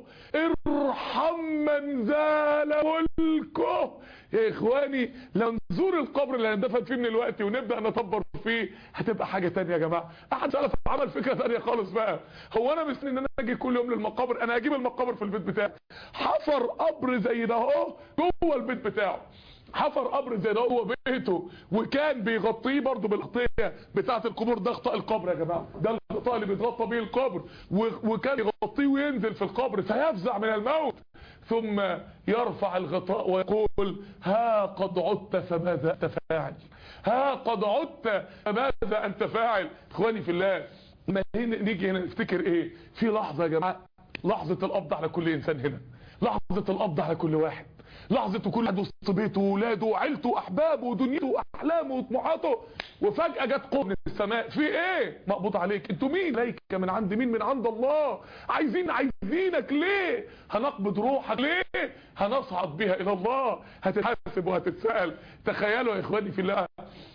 ارحم من زال ملكه يا اخواني لو نزور القبر اللي هندفن فيه من الوقت ونبدأ نطبر فيه هتبقى حاجة تانية يا جماعة احد سلف عمل فكرة تانية خالص بقى هو انا مستني ان انا اجي كل يوم للمقابر انا اجيب المقابر في البيت بتاعي حفر قبر زي ده اهو جوه البيت بتاعه حفر قبر زي ده هو بيته وكان بيغطيه برضه بالغطيه بتاعه القبور ده غطاء القبر يا جماعه ده الغطاء اللي بيتغطى بيه القبر وكان يغطيه وينزل في القبر فيفزع من الموت ثم يرفع الغطاء ويقول ها قد عدت فماذا انت فاعل ها قد عدت فماذا انت فاعل اخواني في الله ما نيجي هنا نفتكر ايه في لحظه يا جماعه لحظه القبض على كل انسان هنا لحظه القبض على كل واحد لحظة كل واحد وسط بيته وولاده وعيلته واحبابه ودنيته واحلامه وطموحاته وفجأة جت قوم من السماء في ايه مقبوض عليك انتوا مين ليك من عند مين من عند الله عايزين عايزينك ليه هنقبض روحك ليه هنصعد بها الى الله هتتحاسب وهتتسأل تخيلوا يا اخواني في الله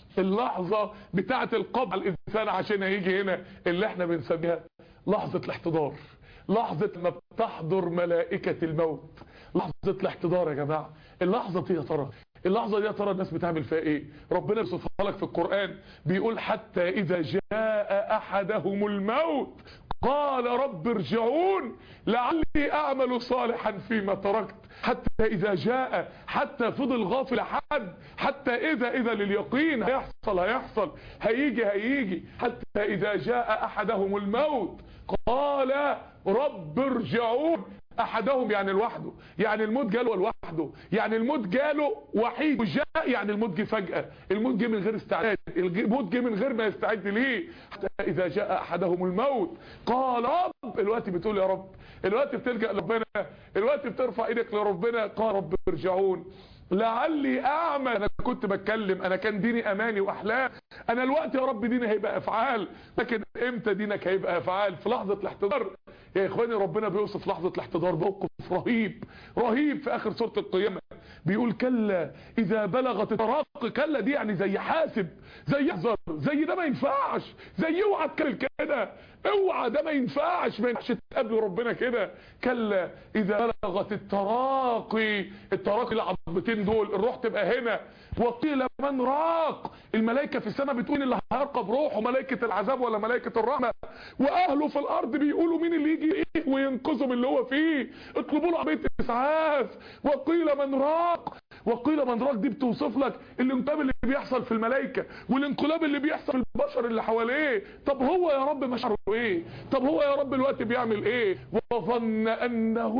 اللحظة بتاعة القبض على الانسان عشان هيجي هنا اللي احنا بنسميها لحظة الاحتضار لحظة ما بتحضر ملائكة الموت لحظة الاحتضار يا جماعة اللحظة دي يا ترى اللحظة دي يا ترى الناس بتعمل فيها ايه ربنا يوصفها لك في القرآن بيقول حتى اذا جاء احدهم الموت قال رب ارجعون لعلي اعمل صالحا فيما تركت حتى اذا جاء حتى فضل غافل حد حتى اذا اذا لليقين هيحصل هيحصل هيجي هيجي حتى اذا جاء احدهم الموت قال رب ارجعون احدهم يعني لوحده يعني الموت جاله لوحده يعني الموت جاله وحيد وجاء يعني الموت جه فجأة الموت جه من غير استعداد الموت جه من غير ما يستعد ليه حتى اذا جاء احدهم الموت قال رب الوقت بتقول يا رب الوقت بتلجأ لربنا الوقت بترفع ايدك لربنا قال رب ارجعون لعلي اعمل انا كنت بتكلم انا كان ديني اماني واحلام انا الوقت يا رب ديني هيبقى افعال لكن امتى دينك هيبقى افعال في لحظة الاحتضار يا اخواني ربنا بيوصف لحظة الاحتضار موقف رهيب رهيب في اخر سورة القيامة بيقول كلا اذا بلغت التراق كلا دي يعني زي حاسب زي يحذر زي ده ما ينفعش زي اوعى تكلم كده اوعى ده ما ينفعش ما ينفعش تقابلوا ربنا كده كلا اذا بلغت التراقي التراقي العظمتين دول الروح تبقى هنا وقيل من راق الملائكة في السماء بتقول اللي هيرقى بروحه ملائكة العذاب ولا ملائكة الرحمة واهله في الارض بيقولوا مين اللي يجي ايه وينقذه من اللي هو فيه اطلبوا له عربيه اسعاف وقيل من راق وقيل من راق دي بتوصف لك الانقلاب اللي بيحصل في الملائكة والانقلاب اللي بيحصل في البشر اللي حواليه طب هو يا رب مشعره ايه طب هو يا رب الوقت بيعمل ايه وظن انه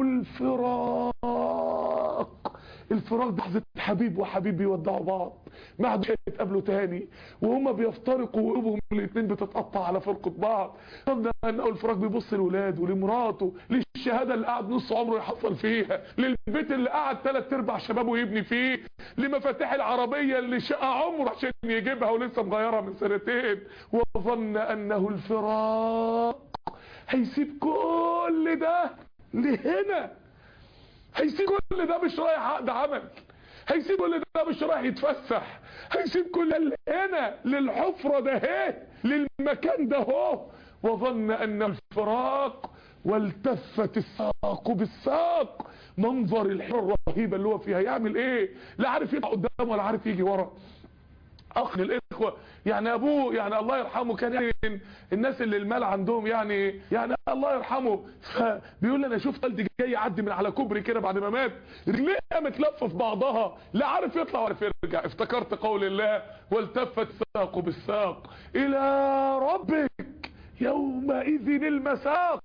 الفراق الفراق ده لحظه حبيب وحبيب بيودعوا بعض ما عادش يتقابلوا تاني وهما بيفترقوا وقلوبهم الاثنين بتتقطع على فرقه بعض ظن انه الفراق بيبص لاولاده لمراته للشهاده اللي قعد نص عمره يحصل فيها للبيت اللي قعد ثلاث ارباع شبابه يبني فيه لمفاتيح العربيه اللي شقى عمره عشان يجيبها ولسه مغيرها من سنتين وظن انه الفراق هيسيب كل ده لهنا هيسيب كل ده مش رايح عقد عمل هيسيب كل ده مش رايح يتفسح هيسيب كل ده هنا للحفرة ده اهي للمكان ده اهو وظن ان الفراق والتفت الساق بالساق منظر الحرة الرهيبة اللي هو فيها يعمل ايه لا عارف يطلع قدام ولا عارف يجي ورا اخ الاخوه يعني ابوه يعني الله يرحمه كان يعني الناس اللي المال عندهم يعني يعني الله يرحمه فبيقول لي انا شفت والدي جاي يعدي من على كوبري كده بعد ما مات رجليه متلفه في بعضها لا عارف يطلع ولا يرجع افتكرت قول الله والتفت ساق بالساق الى ربك يومئذ المساق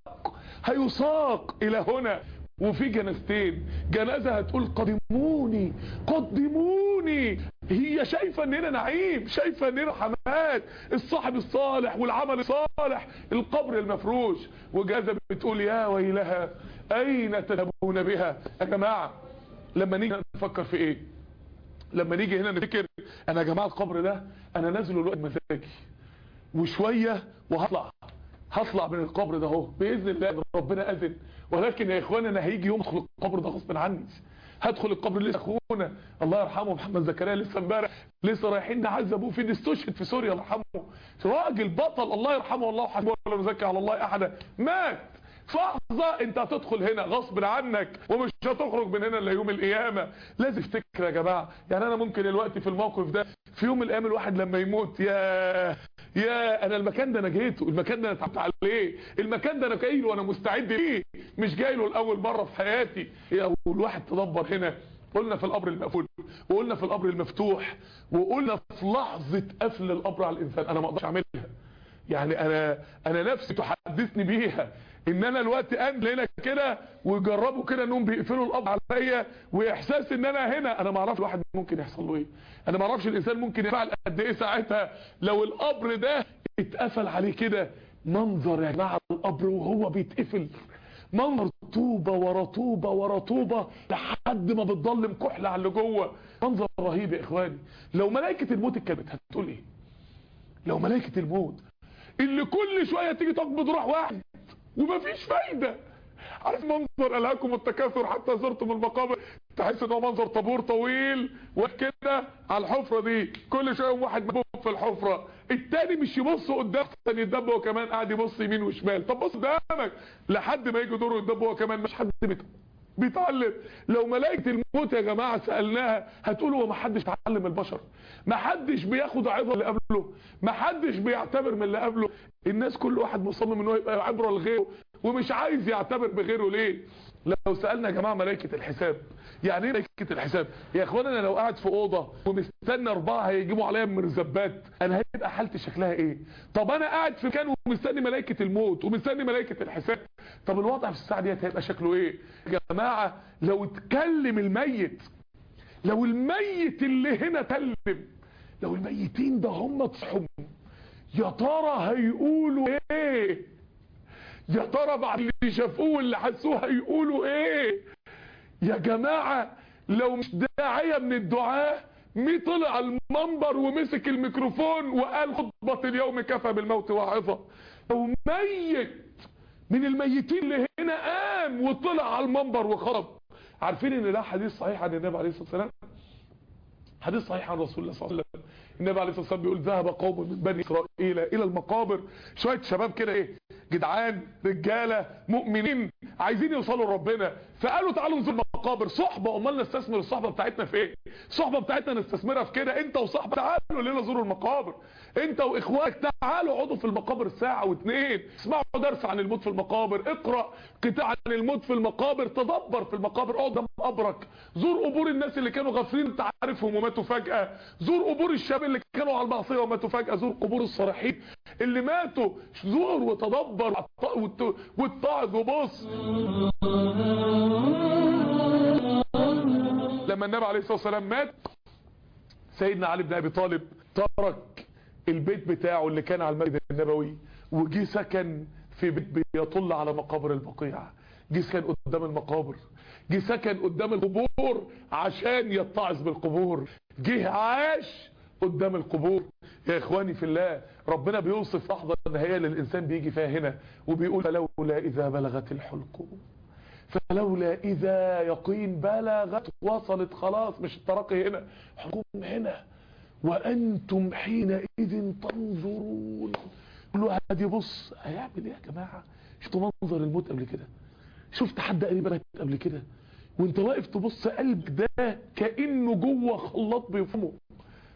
هيساق الى هنا وفي جنازتين جنازة هتقول قدموني قدموني هي شايفة اننا نعيم شايفة اننا حماد الصاحب الصالح والعمل الصالح القبر المفروش وجازة بتقول يا ويلها اين تذهبون بها يا جماعة لما نيجي نفكر في ايه لما نيجي هنا نفكر انا يا جماعة القبر ده انا نازل الوقت مزاجي وشوية وهطلع هطلع من القبر ده اهو باذن الله ربنا اذن ولكن يا اخوانا انا هيجي يوم ادخل القبر ده غصب عني هدخل القبر لسه اخونا الله يرحمه محمد زكريا لسه امبارح لسه رايحين نعذبوه في استشهد في سوريا الله يرحمه راجل بطل الله يرحمه والله حسبه ولا نزكي على الله احدا مات في لحظه انت هتدخل هنا غصب عنك ومش هتخرج من هنا الا يوم القيامه لازم افتكر يا جماعه يعني انا ممكن دلوقتي في الموقف ده في يوم من الايام الواحد لما يموت يا يا انا المكان ده انا جيته المكان ده انا اتعبت عليه المكان ده انا جاي له وانا مستعد ليه مش جاي له لاول مره في حياتي يا الواحد تدبر هنا قلنا في القبر المقفول وقلنا في القبر المفتوح وقلنا في لحظه قفل القبر على الانسان انا ما اقدرش اعملها يعني انا انا نفسي تحدثني بيها ان انا الوقت انزل هنا كده ويجربوا كده انهم بيقفلوا القبر عليا واحساس ان انا هنا انا ما اعرفش الواحد ممكن يحصل له ايه انا ما اعرفش الانسان ممكن يفعل قد ايه ساعتها لو القبر ده اتقفل عليه كده منظر يا جماعه القبر وهو بيتقفل منظر طوبة ورا طوبة ورا طوبة لحد ما بتضلم كحلة على اللي جوه منظر رهيب يا اخواني لو ملائكة الموت اتكلمت هتقول ايه لو ملائكة الموت اللي كل شوية تيجي تقبض روح واحد ومفيش فايدة عارف منظر الهاكم التكاثر حتى زرتم المقابر تحس ان هو منظر طابور طويل وكده على الحفرة دي كل شوية واحد مبوب في الحفرة التاني مش يبص قدام عشان يتدب هو كمان قاعد يبص يمين وشمال طب بص قدامك لحد ما يجي دوره يتدب هو كمان مش حد بيتعلم بيتعلم لو ملائكة الموت يا جماعة سألناها هتقول هو ما حدش تعلم البشر ما حدش بياخد عظة اللي قبله ما حدش بيعتبر من اللي قبله الناس كل واحد مصمم انه يبقى عبرة لغيره ومش عايز يعتبر بغيره ليه لو سألنا يا جماعة ملائكة الحساب يعني ايه ملائكة الحساب يا اخوانا انا لو قاعد في اوضة ومستنى اربعة هيجيبوا عليا مرزبات انا هيبقى حالتي شكلها ايه طب انا قاعد في مكان ومستني ملائكة الموت ومستني ملائكة الحساب طب الوضع في الساعة ديت هيبقى شكله ايه يا جماعة لو اتكلم الميت لو الميت اللي هنا تلم لو الميتين ده هم تصحوا يا ترى هيقولوا ايه يا ترى بعد اللي شافوه واللي حسوه هيقولوا ايه يا جماعة لو مش داعية من الدعاء مي طلع المنبر ومسك الميكروفون وقال خطبة اليوم كفى بالموت واعظة لو ميت من الميتين اللي هنا قام وطلع على المنبر وخرب عارفين ان ده حديث صحيح عن النبي عليه الصلاة والسلام حديث صحيح عن رسول الله صلى الله عليه وسلم النبي عليه الصلاة والسلام بيقول ذهب قوم من بني إسرائيل إلى المقابر شوية شباب كده إيه جدعان رجالة مؤمنين عايزين يوصلوا لربنا فقالوا تعالوا نزور المقابر صحبة امال نستثمر الصحبة بتاعتنا في ايه الصحبة بتاعتنا نستثمرها في كده انت وصحبة تعالوا لنا زوروا المقابر انت واخواتك تعالوا اقعدوا في المقابر ساعة واتنين اسمعوا درس عن الموت في المقابر اقرأ قطاع عن الموت في المقابر تدبر في المقابر اقعد جنب قبرك زور قبور الناس اللي كانوا غافلين انت عارفهم وماتوا فجأة زور قبور الشباب اللي كانوا على المعصية وماتوا فجأة زور قبور الصالحين اللي ماتوا زور وتدبر واتعظ وبص لما النبي عليه الصلاة والسلام مات سيدنا علي بن ابي طالب ترك البيت بتاعه اللي كان على المسجد النبوي وجي سكن في بيت بيطل على مقابر البقيع جه سكن قدام المقابر جه سكن قدام القبور عشان يتعظ بالقبور جه عاش قدام القبور يا اخواني في الله ربنا بيوصف لحظة النهاية للإنسان بيجي فيها هنا وبيقول فلولا إذا بلغت الحلقوم فلولا إذا يقين بلغت وصلت خلاص مش الترقي هنا حكم هنا وأنتم حينئذ تنظرون كل واحد يبص هيعمل ايه يا جماعة شفتوا منظر الموت قبل كده شفت حد قريبا مات قبل كده وانت واقف تبص قلبك ده كأنه جوه خلاط بيفهمه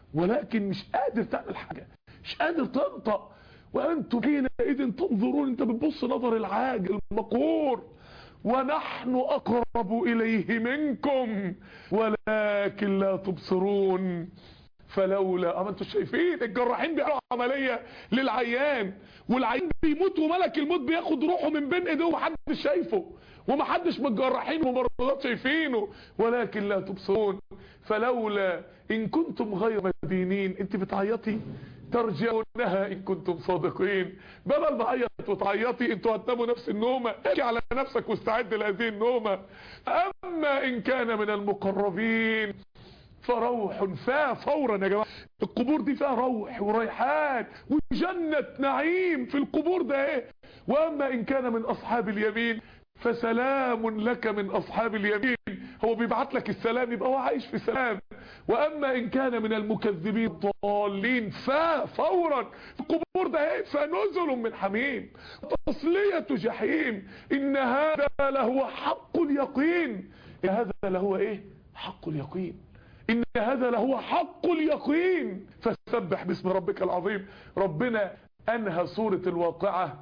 ولكن مش قادر تعمل حاجة مش قادر تنطق وانتم حينئذ تنظرون انت بتبص نظر العاجل المقهور ونحن اقرب اليه منكم ولكن لا تبصرون فلولا اما انتوا شايفين الجراحين بيعملوا عمليه للعيان والعيان بيموت وملك الموت بياخد روحه من بين ايديه ومحدش شايفه ومحدش من الجراحين وممرضات شايفينه ولكن لا تبصرون فلولا ان كنتم غير مدينين انت بتعيطي ترجعونها ان كنتم صادقين بدل ما عيط وتعيطي انتوا هتناموا نفس النومه احكي على نفسك واستعد لهذه النومه اما ان كان من المقربين فروح فيها فورا يا جماعه القبور دي فيها روح وريحان وجنة نعيم في القبور ده ايه واما ان كان من اصحاب اليمين فسلام لك من اصحاب اليمين هو بيبعت لك السلام يبقى هو عايش في سلام واما ان كان من المكذبين الضالين ففورا القبور ده ايه فنزل من حميم تصلية جحيم ان هذا لهو حق اليقين إن هذا لهو ايه حق اليقين ان هذا لهو حق اليقين فسبح باسم ربك العظيم ربنا انهى سورة الواقعة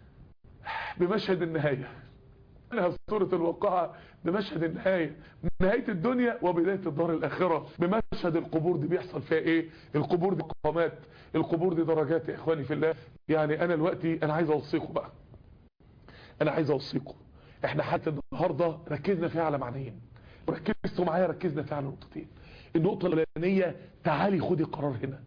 بمشهد النهاية انهى سورة الواقعة بمشهد النهاية نهاية الدنيا وبداية الدار الاخرة بمشهد القبور دي بيحصل فيها ايه القبور دي مقامات القبور دي درجات يا اخواني في الله يعني انا دلوقتي انا عايز اوصيكم بقى انا عايز اوصيكم احنا حتى النهاردة ركزنا فيها على معنيين وركزتوا معايا ركزنا فيها على نقطتين النقطة الاولانية تعالي خدي قرار هنا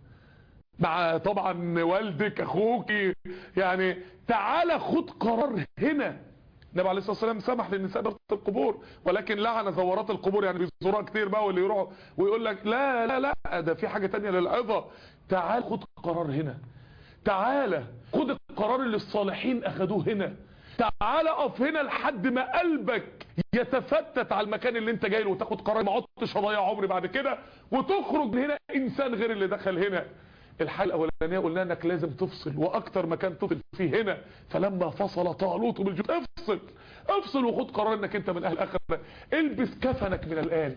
مع طبعا والدك اخوك يعني تعالى خد قرار هنا النبي عليه الصلاه والسلام سمح للنساء بزيارة القبور ولكن لعن زوارات القبور يعني بيزوروها كتير بقى واللي يروحوا ويقول لك لا لا لا ده في حاجه تانية للعظه تعال خد قرار هنا تعالى خد القرار اللي الصالحين اخدوه هنا تعالى اقف هنا لحد ما قلبك يتفتت على المكان اللي انت جاي له وتاخد قرار ما عدتش هضيع عمري بعد كده وتخرج من هنا انسان غير اللي دخل هنا الحلقه الاولانيه قلنا انك لازم تفصل واكتر مكان تفصل فيه هنا فلما فصل طالوت بالجود افصل افصل وخد قرار انك انت من اهل الاخره البس كفنك من الان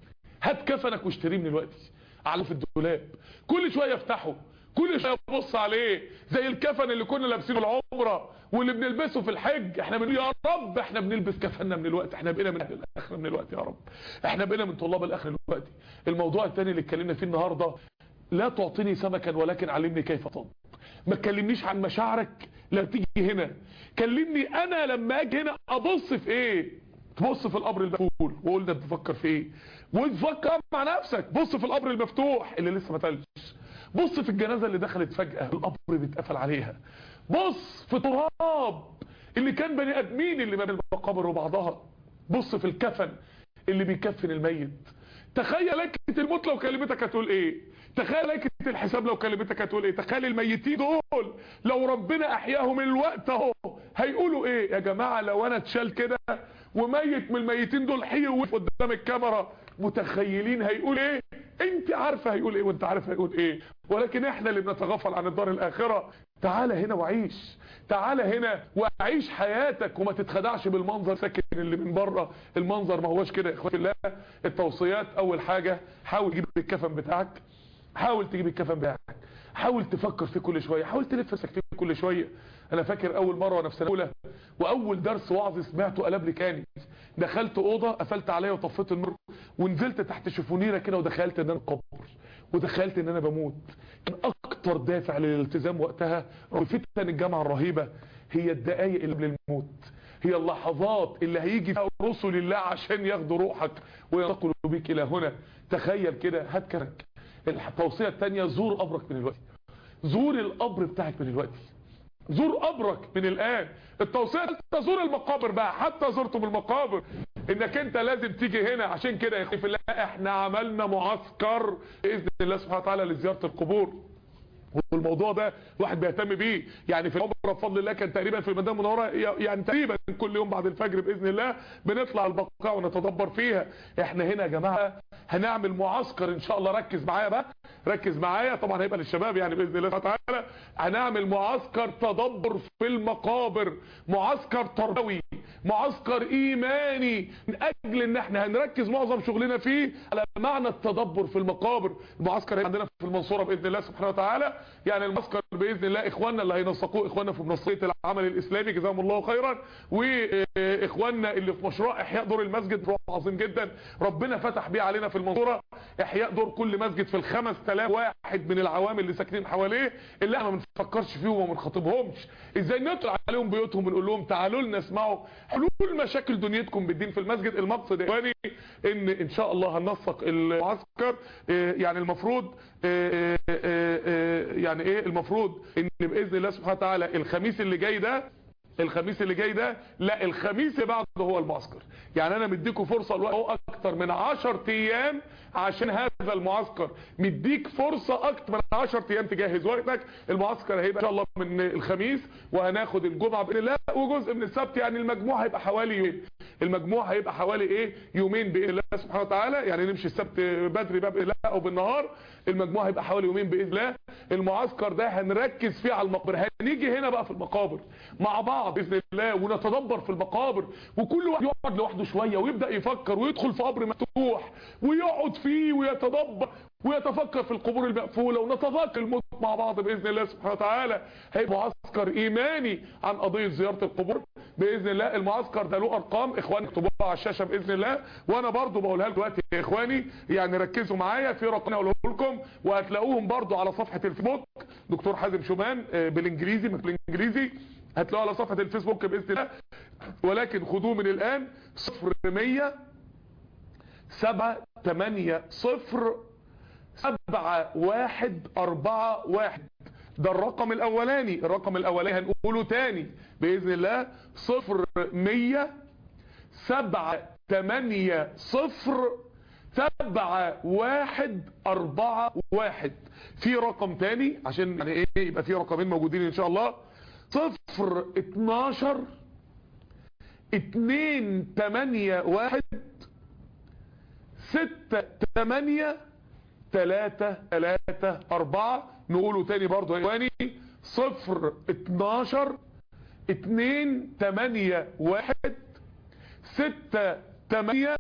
هات كفنك واشتريه من الوقت على في الدولاب كل شويه افتحه كل شويه ابص عليه زي الكفن اللي كنا لابسينه العمره واللي بنلبسه في الحج احنا بنقول يا رب احنا بنلبس كفننا من الوقت احنا بقينا من اهل الاخره من الوقت يا رب احنا بقينا من طلاب الاخره دلوقتي الموضوع الثاني اللي اتكلمنا فيه النهارده لا تعطيني سمكا ولكن علمني كيف تصطاد ما تكلمنيش عن مشاعرك لا تيجي هنا كلمني انا لما اجي هنا ابص في ايه تبص في القبر المقفول وقلنا بتفكر في ايه وتفكر مع نفسك بص في القبر المفتوح اللي لسه ما تلش بص في الجنازة اللي دخلت فجأة القبر بيتقفل عليها بص في تراب اللي كان بني ادمين اللي ما بين المقابر وبعضها بص في الكفن اللي بيكفن الميت تخيل لكة الموت لو كلمتك هتقول ايه تخيل لكة الحساب لو كلمتك هتقول ايه تخيل الميتين دول لو ربنا احياهم الوقت اهو هيقولوا ايه يا جماعة لو انا اتشال كده وميت من الميتين دول حي وقف قدام الكاميرا متخيلين هيقول ايه انت عارفه هيقول ايه وانت عارف هيقول ايه ولكن احنا اللي بنتغافل عن الدار الاخره تعالى هنا وعيش تعالى هنا وعيش حياتك وما تتخدعش بالمنظر ساكن اللي من بره المنظر ما هوش كده يا اخواتي الله التوصيات اول حاجة حاول تجيب الكفن بتاعك حاول تجيب الكفن بتاعك حاول تفكر فيه كل شوية حاول تلف نفسك فيه كل شوية انا فاكر اول مرة وانا في سنه اولى واول درس وعظ سمعته قلب لي كاني دخلت اوضه قفلت عليا وطفيت النور ونزلت تحت شفونيره كده ودخلت ان انا قبر ودخلت ان انا بموت كان اكتر دافع للالتزام وقتها فتن الجامعه الرهيبه هي الدقايق اللي قبل الموت هي اللحظات اللي هيجي فيها رسل الله عشان ياخدوا روحك وينتقلوا بيك الى هنا تخيل كده هات كرك التوصيه الثانيه زور قبرك من الوقت زور القبر بتاعك من الوقت زور قبرك من الان التوصية تزور المقابر بقى حتى زرتم المقابر انك انت لازم تيجي هنا عشان كده يا اخي في الله احنا عملنا معسكر باذن الله سبحانه وتعالى لزيارة القبور والموضوع ده الواحد بيهتم بيه يعني في العمره بفضل الله كان تقريبا في المدينه المنوره يعني تقريبا كل يوم بعد الفجر باذن الله بنطلع البقاع ونتدبر فيها احنا هنا يا جماعه هنعمل معسكر ان شاء الله ركز معايا بقى ركز معايا طبعا هيبقى للشباب يعني باذن الله تعالى هنعمل معسكر تدبر في المقابر معسكر تربوي معسكر ايماني من اجل ان احنا هنركز معظم شغلنا فيه على معنى التدبر في المقابر المعسكر عندنا في المنصورة باذن الله سبحانه وتعالى يعني المعسكر باذن الله اخواننا اللي هينسقوه اخواننا في منصية العمل الاسلامي جزاهم الله خيرا واخواننا اللي في مشروع احياء دور المسجد مشروع عظيم جدا ربنا فتح بيه علينا في المنصورة احياء دور كل مسجد في الخمس تلاف واحد من العوام اللي ساكنين حواليه اللي احنا ما بنفكرش فيهم وما بنخاطبهمش ازاي نطلع عليهم بيوتهم ونقول لهم تعالوا لنا اسمعوا حلول مشاكل دنيتكم بالدين في المسجد المقصد يا اخواني ان ان شاء الله هننسق المعسكر يعني المفروض يعني ايه المفروض ان باذن الله سبحانه وتعالى الخميس اللي جاي ده الخميس اللي جاي ده لا الخميس اللي بعده هو المعسكر يعني انا مديكوا فرصة الوقت اكتر من 10 ايام عشان هذا المعسكر مديك فرصة اكتر من 10 ايام تجهز وقتك المعسكر هيبقى ان شاء الله من الخميس وهناخد الجمعة باذن الله وجزء من السبت يعني المجموع هيبقى حوالي يومين المجموع هيبقى حوالي ايه يومين باذن الله سبحانه وتعالى يعني نمشي السبت بدري بقى باذن الله او بالنهار المجموع هيبقى حوالي يومين باذن الله المعسكر ده هنركز فيه على المقابر هنيجي هنا بقى في المقابر مع بعض باذن الله ونتدبر في المقابر وكل واحد يقعد لوحده شويه ويبدا يفكر ويدخل في قبر مفتوح ويقعد فيه ويتدبر ويتفكر في القبور المقفوله ونتذاكر الموت مع بعض باذن الله سبحانه وتعالى هيبقى معسكر ايماني عن قضيه زياره القبور باذن الله المعسكر ده له ارقام اخواني اكتبوها على الشاشه باذن الله وانا برضو بقولها لكم دلوقتي يا اخواني يعني ركزوا معايا في رقم اقوله لكم وهتلاقوهم برضو على صفحه الفيسبوك دكتور حازم شومان بالانجليزي بالانجليزي هتلاقوه على صفحه الفيسبوك باذن الله ولكن خدوه من الان 0100 7 8 0 سبعة واحد اربعة واحد ده الرقم الاولاني الرقم الاولاني هنقوله تاني باذن الله صفر مية سبعة تمانية صفر سبعة واحد اربعة واحد في رقم تاني عشان يعني ايه يبقى في رقمين موجودين ان شاء الله صفر اتناشر اتنين تمانية واحد ستة تمانية تلاتة تلاتة اربعة نقوله تاني برضو يا اخواني صفر اتناشر اتنين تمانية واحد ستة تمانية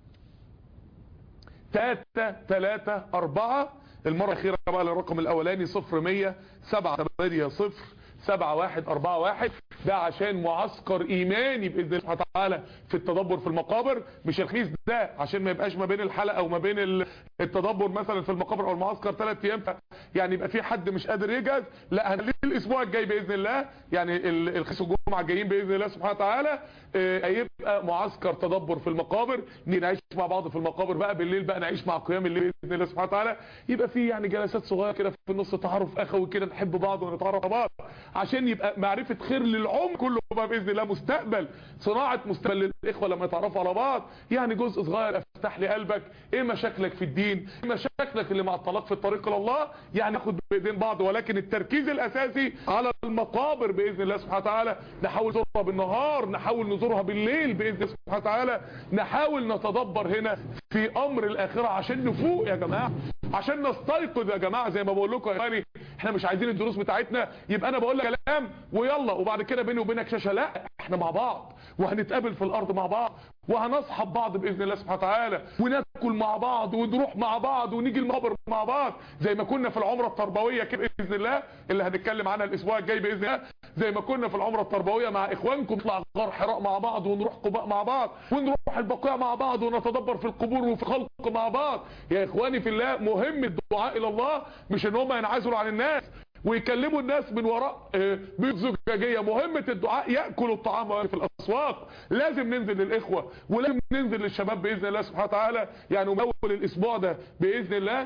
تلاتة تلاتة اربعة المرة الاخيرة بقى للرقم الاولاني صفر مية سبعة تمانية صفر سبعة واحد اربعة واحد ده عشان معسكر ايماني باذن الله سبحانه وتعالى في التدبر في المقابر مش الخميس ده عشان ما يبقاش ما بين الحلقه وما بين التدبر مثلا في المقابر او المعسكر ثلاث ايام يعني يبقى في حد مش قادر يجهز لا هنخليه الاسبوع الجاي باذن الله يعني الخميس والجمعه الجايين باذن الله سبحانه وتعالى هيبقى معسكر تدبر في المقابر نعيش مع بعض في المقابر بقى بالليل بقى نعيش مع قيام الليل باذن الله سبحانه وتعالى يبقى في يعني جلسات صغيره كده في النص تعارف اخوي كده نحب بعض ونتعرف على بعض عشان يبقى معرفه خير للعمر كله بقى باذن الله مستقبل صناعه مستقبل للاخوه لما يتعرفوا على بعض يعني جزء صغير افتح لي قلبك ايه مشاكلك في الدين ايه مشاكلك اللي مع الطلاق في الطريق الى الله يعني ناخد بايدين بعض ولكن التركيز الاساسي على المقابر باذن الله سبحانه وتعالى نحاول نزورها بالنهار نحاول نزورها بالليل باذن الله سبحانه وتعالى نحاول نتدبر هنا في امر الاخره عشان نفوق يا جماعه عشان نستيقظ يا جماعه زي ما بقول لكم يا اخواني احنا مش عايزين الدروس بتاعتنا يبقى انا بقول لك كلام ويلا وبعد كده بيني وبينك شاشه لا احنا مع بعض وهنتقابل في الارض مع بعض وهنصحب بعض باذن الله سبحانه وتعالى وناكل مع بعض ونروح مع بعض ونيجي المقبر مع بعض زي ما كنا في العمره التربويه كده باذن الله اللي هنتكلم عنها الاسبوع الجاي باذن الله زي ما كنا في العمره التربويه مع اخوانكم نطلع غار حراء مع بعض ونروح قباء مع بعض ونروح البقيع مع بعض ونتدبر في القبور وفي خلق مع بعض يا اخواني في الله مهم الدعاء الى الله مش ان هم ينعزلوا عن الناس ويكلموا الناس من وراء بيوت زجاجيه مهمه الدعاء ياكلوا الطعام في الاسواق لازم ننزل للاخوه ولازم ننزل للشباب باذن الله سبحانه وتعالى يعني من اول الاسبوع ده باذن الله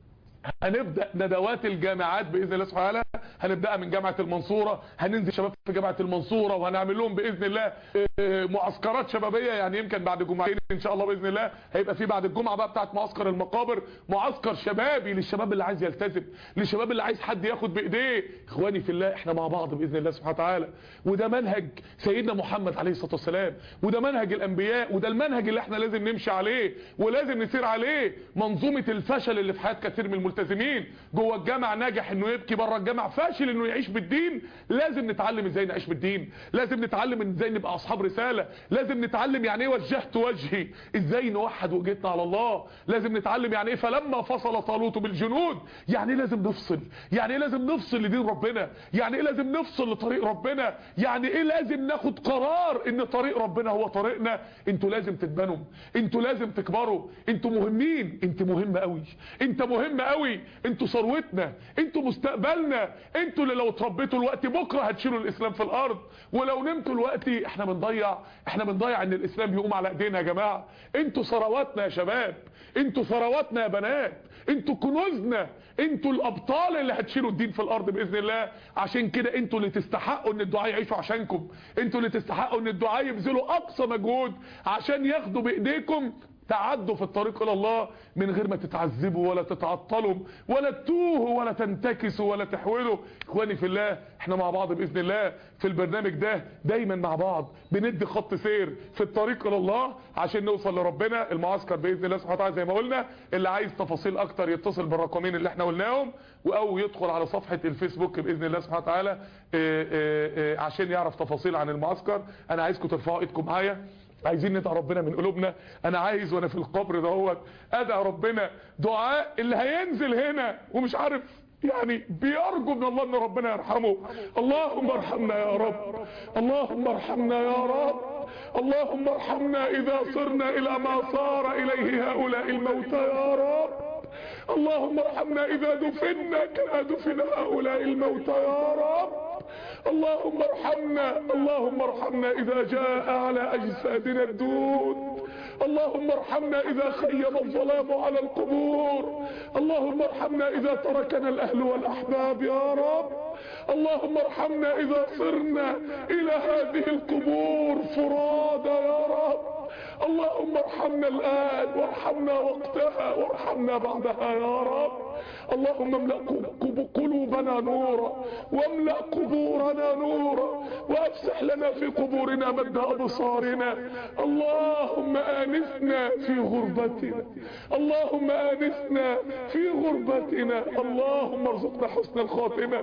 هنبدأ ندوات الجامعات بإذن الله سبحانه وتعالى هنبدأ من جامعة المنصورة هننزل شباب في جامعة المنصورة وهنعمل لهم بإذن الله معسكرات شبابية يعني يمكن بعد جمعتين إن شاء الله بإذن الله هيبقى في بعد الجمعة بقى بتاعت معسكر المقابر معسكر شبابي للشباب اللي عايز يلتزم للشباب اللي عايز حد ياخد بإيديه إخواني في الله إحنا مع بعض بإذن الله سبحانه وتعالى وده منهج سيدنا محمد عليه الصلاة والسلام وده منهج الأنبياء وده المنهج اللي إحنا لازم نمشي عليه ولازم نسير عليه منظومة الفشل اللي في حياة كثير من الملتزمين جوه الجامع ناجح انه يبكي بره الجامع فاشل انه يعيش بالدين لازم نتعلم ازاي ازاي نعيش بالدين لازم نتعلم ازاي نبقى اصحاب رسالة لازم نتعلم يعني ايه وجهت وجهي ازاي نوحد وجهتنا على الله لازم نتعلم يعني ايه فلما فصل طالوت بالجنود يعني ايه لازم نفصل يعني ايه لازم نفصل لدين ربنا يعني ايه لازم نفصل لطريق ربنا يعني ايه لازم ناخد قرار ان طريق ربنا هو طريقنا انتوا لازم تتبنوا انتوا لازم تكبروا انتوا مهمين انت مهم قوي انت مهم قوي انتوا ثروتنا انتوا مستقبلنا انتوا اللي لو اتربيتوا الوقت بكره هتشيلوا الاسلام في الارض ولو نمتوا الوقت احنا بنضيع احنا بنضيع ان الاسلام يقوم على ايدينا يا جماعه انتوا ثرواتنا يا شباب انتوا ثرواتنا يا بنات انتوا كنوزنا انتوا الابطال اللي هتشيلوا الدين في الارض باذن الله عشان كده انتوا اللي تستحقوا ان الدعاء يعيشوا عشانكم انتوا اللي تستحقوا ان الدعاء يبذلوا اقصى مجهود عشان ياخدوا بايديكم تعدوا في الطريق الى الله من غير ما تتعذبوا ولا تتعطلوا ولا تتوهوا ولا تنتكسوا ولا تحولوا اخواني في الله احنا مع بعض باذن الله في البرنامج ده دايما مع بعض بندي خط سير في الطريق الى الله عشان نوصل لربنا المعسكر باذن الله سبحانه وتعالى زي ما قلنا اللي عايز تفاصيل اكتر يتصل بالرقمين اللي احنا قلناهم او يدخل على صفحه الفيسبوك باذن الله سبحانه وتعالى اه اه اه عشان يعرف تفاصيل عن المعسكر انا عايزكم ترفعوا ايدكم معايا عايزين ندعي ربنا من قلوبنا انا عايز وانا في القبر دوت ادعي ربنا دعاء اللي هينزل هنا ومش عارف يعني بيرجو من الله ان ربنا يرحمه اللهم ارحمنا يا رب اللهم ارحمنا يا رب اللهم ارحمنا اذا صرنا الى ما صار اليه هؤلاء الموتى يا رب اللهم ارحمنا اذا دفنا كما دفن هؤلاء الموتى يا رب اللهم ارحمنا اللهم ارحمنا اذا جاء على اجسادنا الدود اللهم ارحمنا اذا خيم الظلام على القبور اللهم ارحمنا اذا تركنا الاهل والاحباب يا رب اللهم ارحمنا اذا صرنا الى هذه القبور فرادى يا رب اللهم ارحمنا الآن وارحمنا وقتها وارحمنا بعدها يا رب اللهم املأ قلوبنا نورا واملأ قبورنا نورا وافسح لنا في قبورنا مد أبصارنا اللهم آنسنا في غربتنا اللهم آنسنا في غربتنا اللهم ارزقنا حسن الخاتمة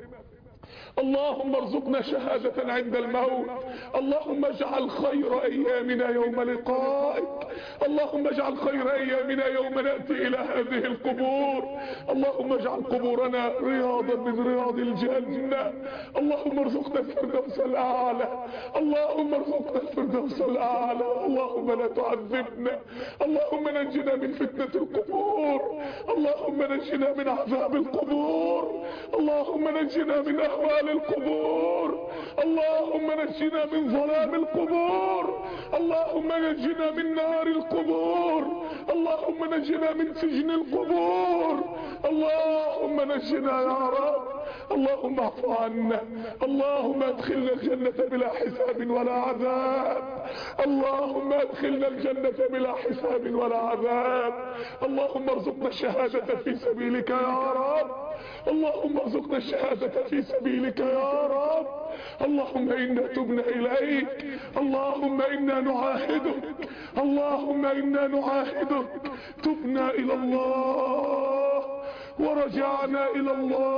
اللهم ارزقنا شهادة عند الموت اللهم اجعل خير ايامنا يوم لقائك اللهم اجعل خير ايامنا يوم نأتي الى هذه القبور اللهم اجعل قبورنا رياضا من رياض الجنة اللهم ارزقنا الفردوس الاعلى اللهم ارزقنا الفردوس الاعلى اللهم لا تعذبنا اللهم نجنا من فتنة القبور اللهم نجنا من عذاب القبور اللهم نجنا من اهوال القبور اللهم نجنا من ظلام القبور اللهم نجنا من نار القبور اللهم نجنا من سجن القبور اللهم نجنا يا رب اللهم اعف عنا اللهم ادخلنا الجنة بلا حساب ولا عذاب اللهم ادخلنا الجنة بلا حساب ولا عذاب اللهم ارزقنا الشهادة في سبيلك يا رب اللهم ارزقنا الشهادة في سبيلك يا رب اللهم انا تبنا اليك اللهم انا نعاهدك اللهم انا نعاهدك تبنا الى الله ورجعنا الى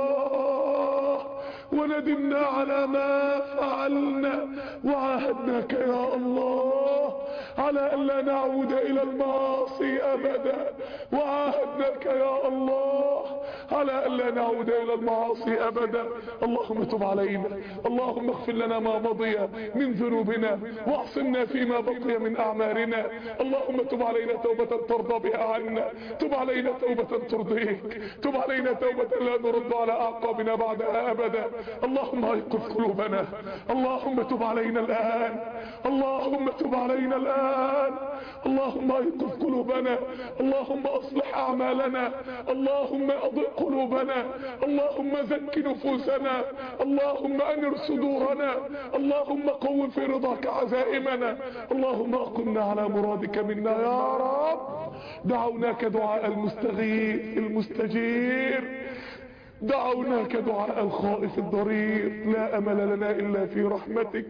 الله وندمنا على ما فعلنا وعاهدناك يا الله على أن لا نعود إلى المعاصي أبدا وعاهدناك يا الله على أن لا نعود إلى المعاصي أبدا اللهم تب علينا اللهم اغفر لنا ما مضي من ذنوبنا واعصمنا فيما بقي من أعمارنا اللهم تب علينا توبة ترضى بها عنا تب علينا توبة ترضيك تب علينا توبة لا نرد على أعقابنا بعدها أبدا اللهم ايقظ قلوبنا اللهم تب علينا الآن اللهم تب علينا الآن اللهم ايقظ قلوبنا اللهم اصلح اعمالنا اللهم اضئ قلوبنا اللهم زك نفوسنا اللهم انر صدورنا اللهم قو في رضاك عزائمنا اللهم اقمنا على مرادك منا يا رب دعوناك دعاء المستغيث المستجير دعوناك دعاء الخائف الضرير لا امل لنا الا في رحمتك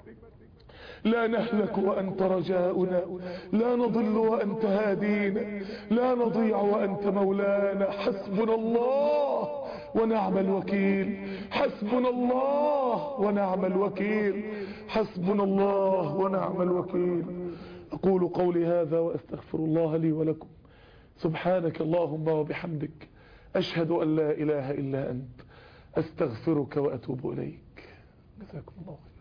لا نهلك وأنت رجاؤنا لا نضل وأنت هادينا لا نضيع وأنت مولانا حسبنا الله ونعم الوكيل حسبنا الله ونعم الوكيل حسبنا الله ونعم الوكيل أقول قولي هذا وأستغفر الله لي ولكم سبحانك اللهم وبحمدك أشهد أن لا إله إلا أنت أستغفرك وأتوب إليك جزاكم الله خير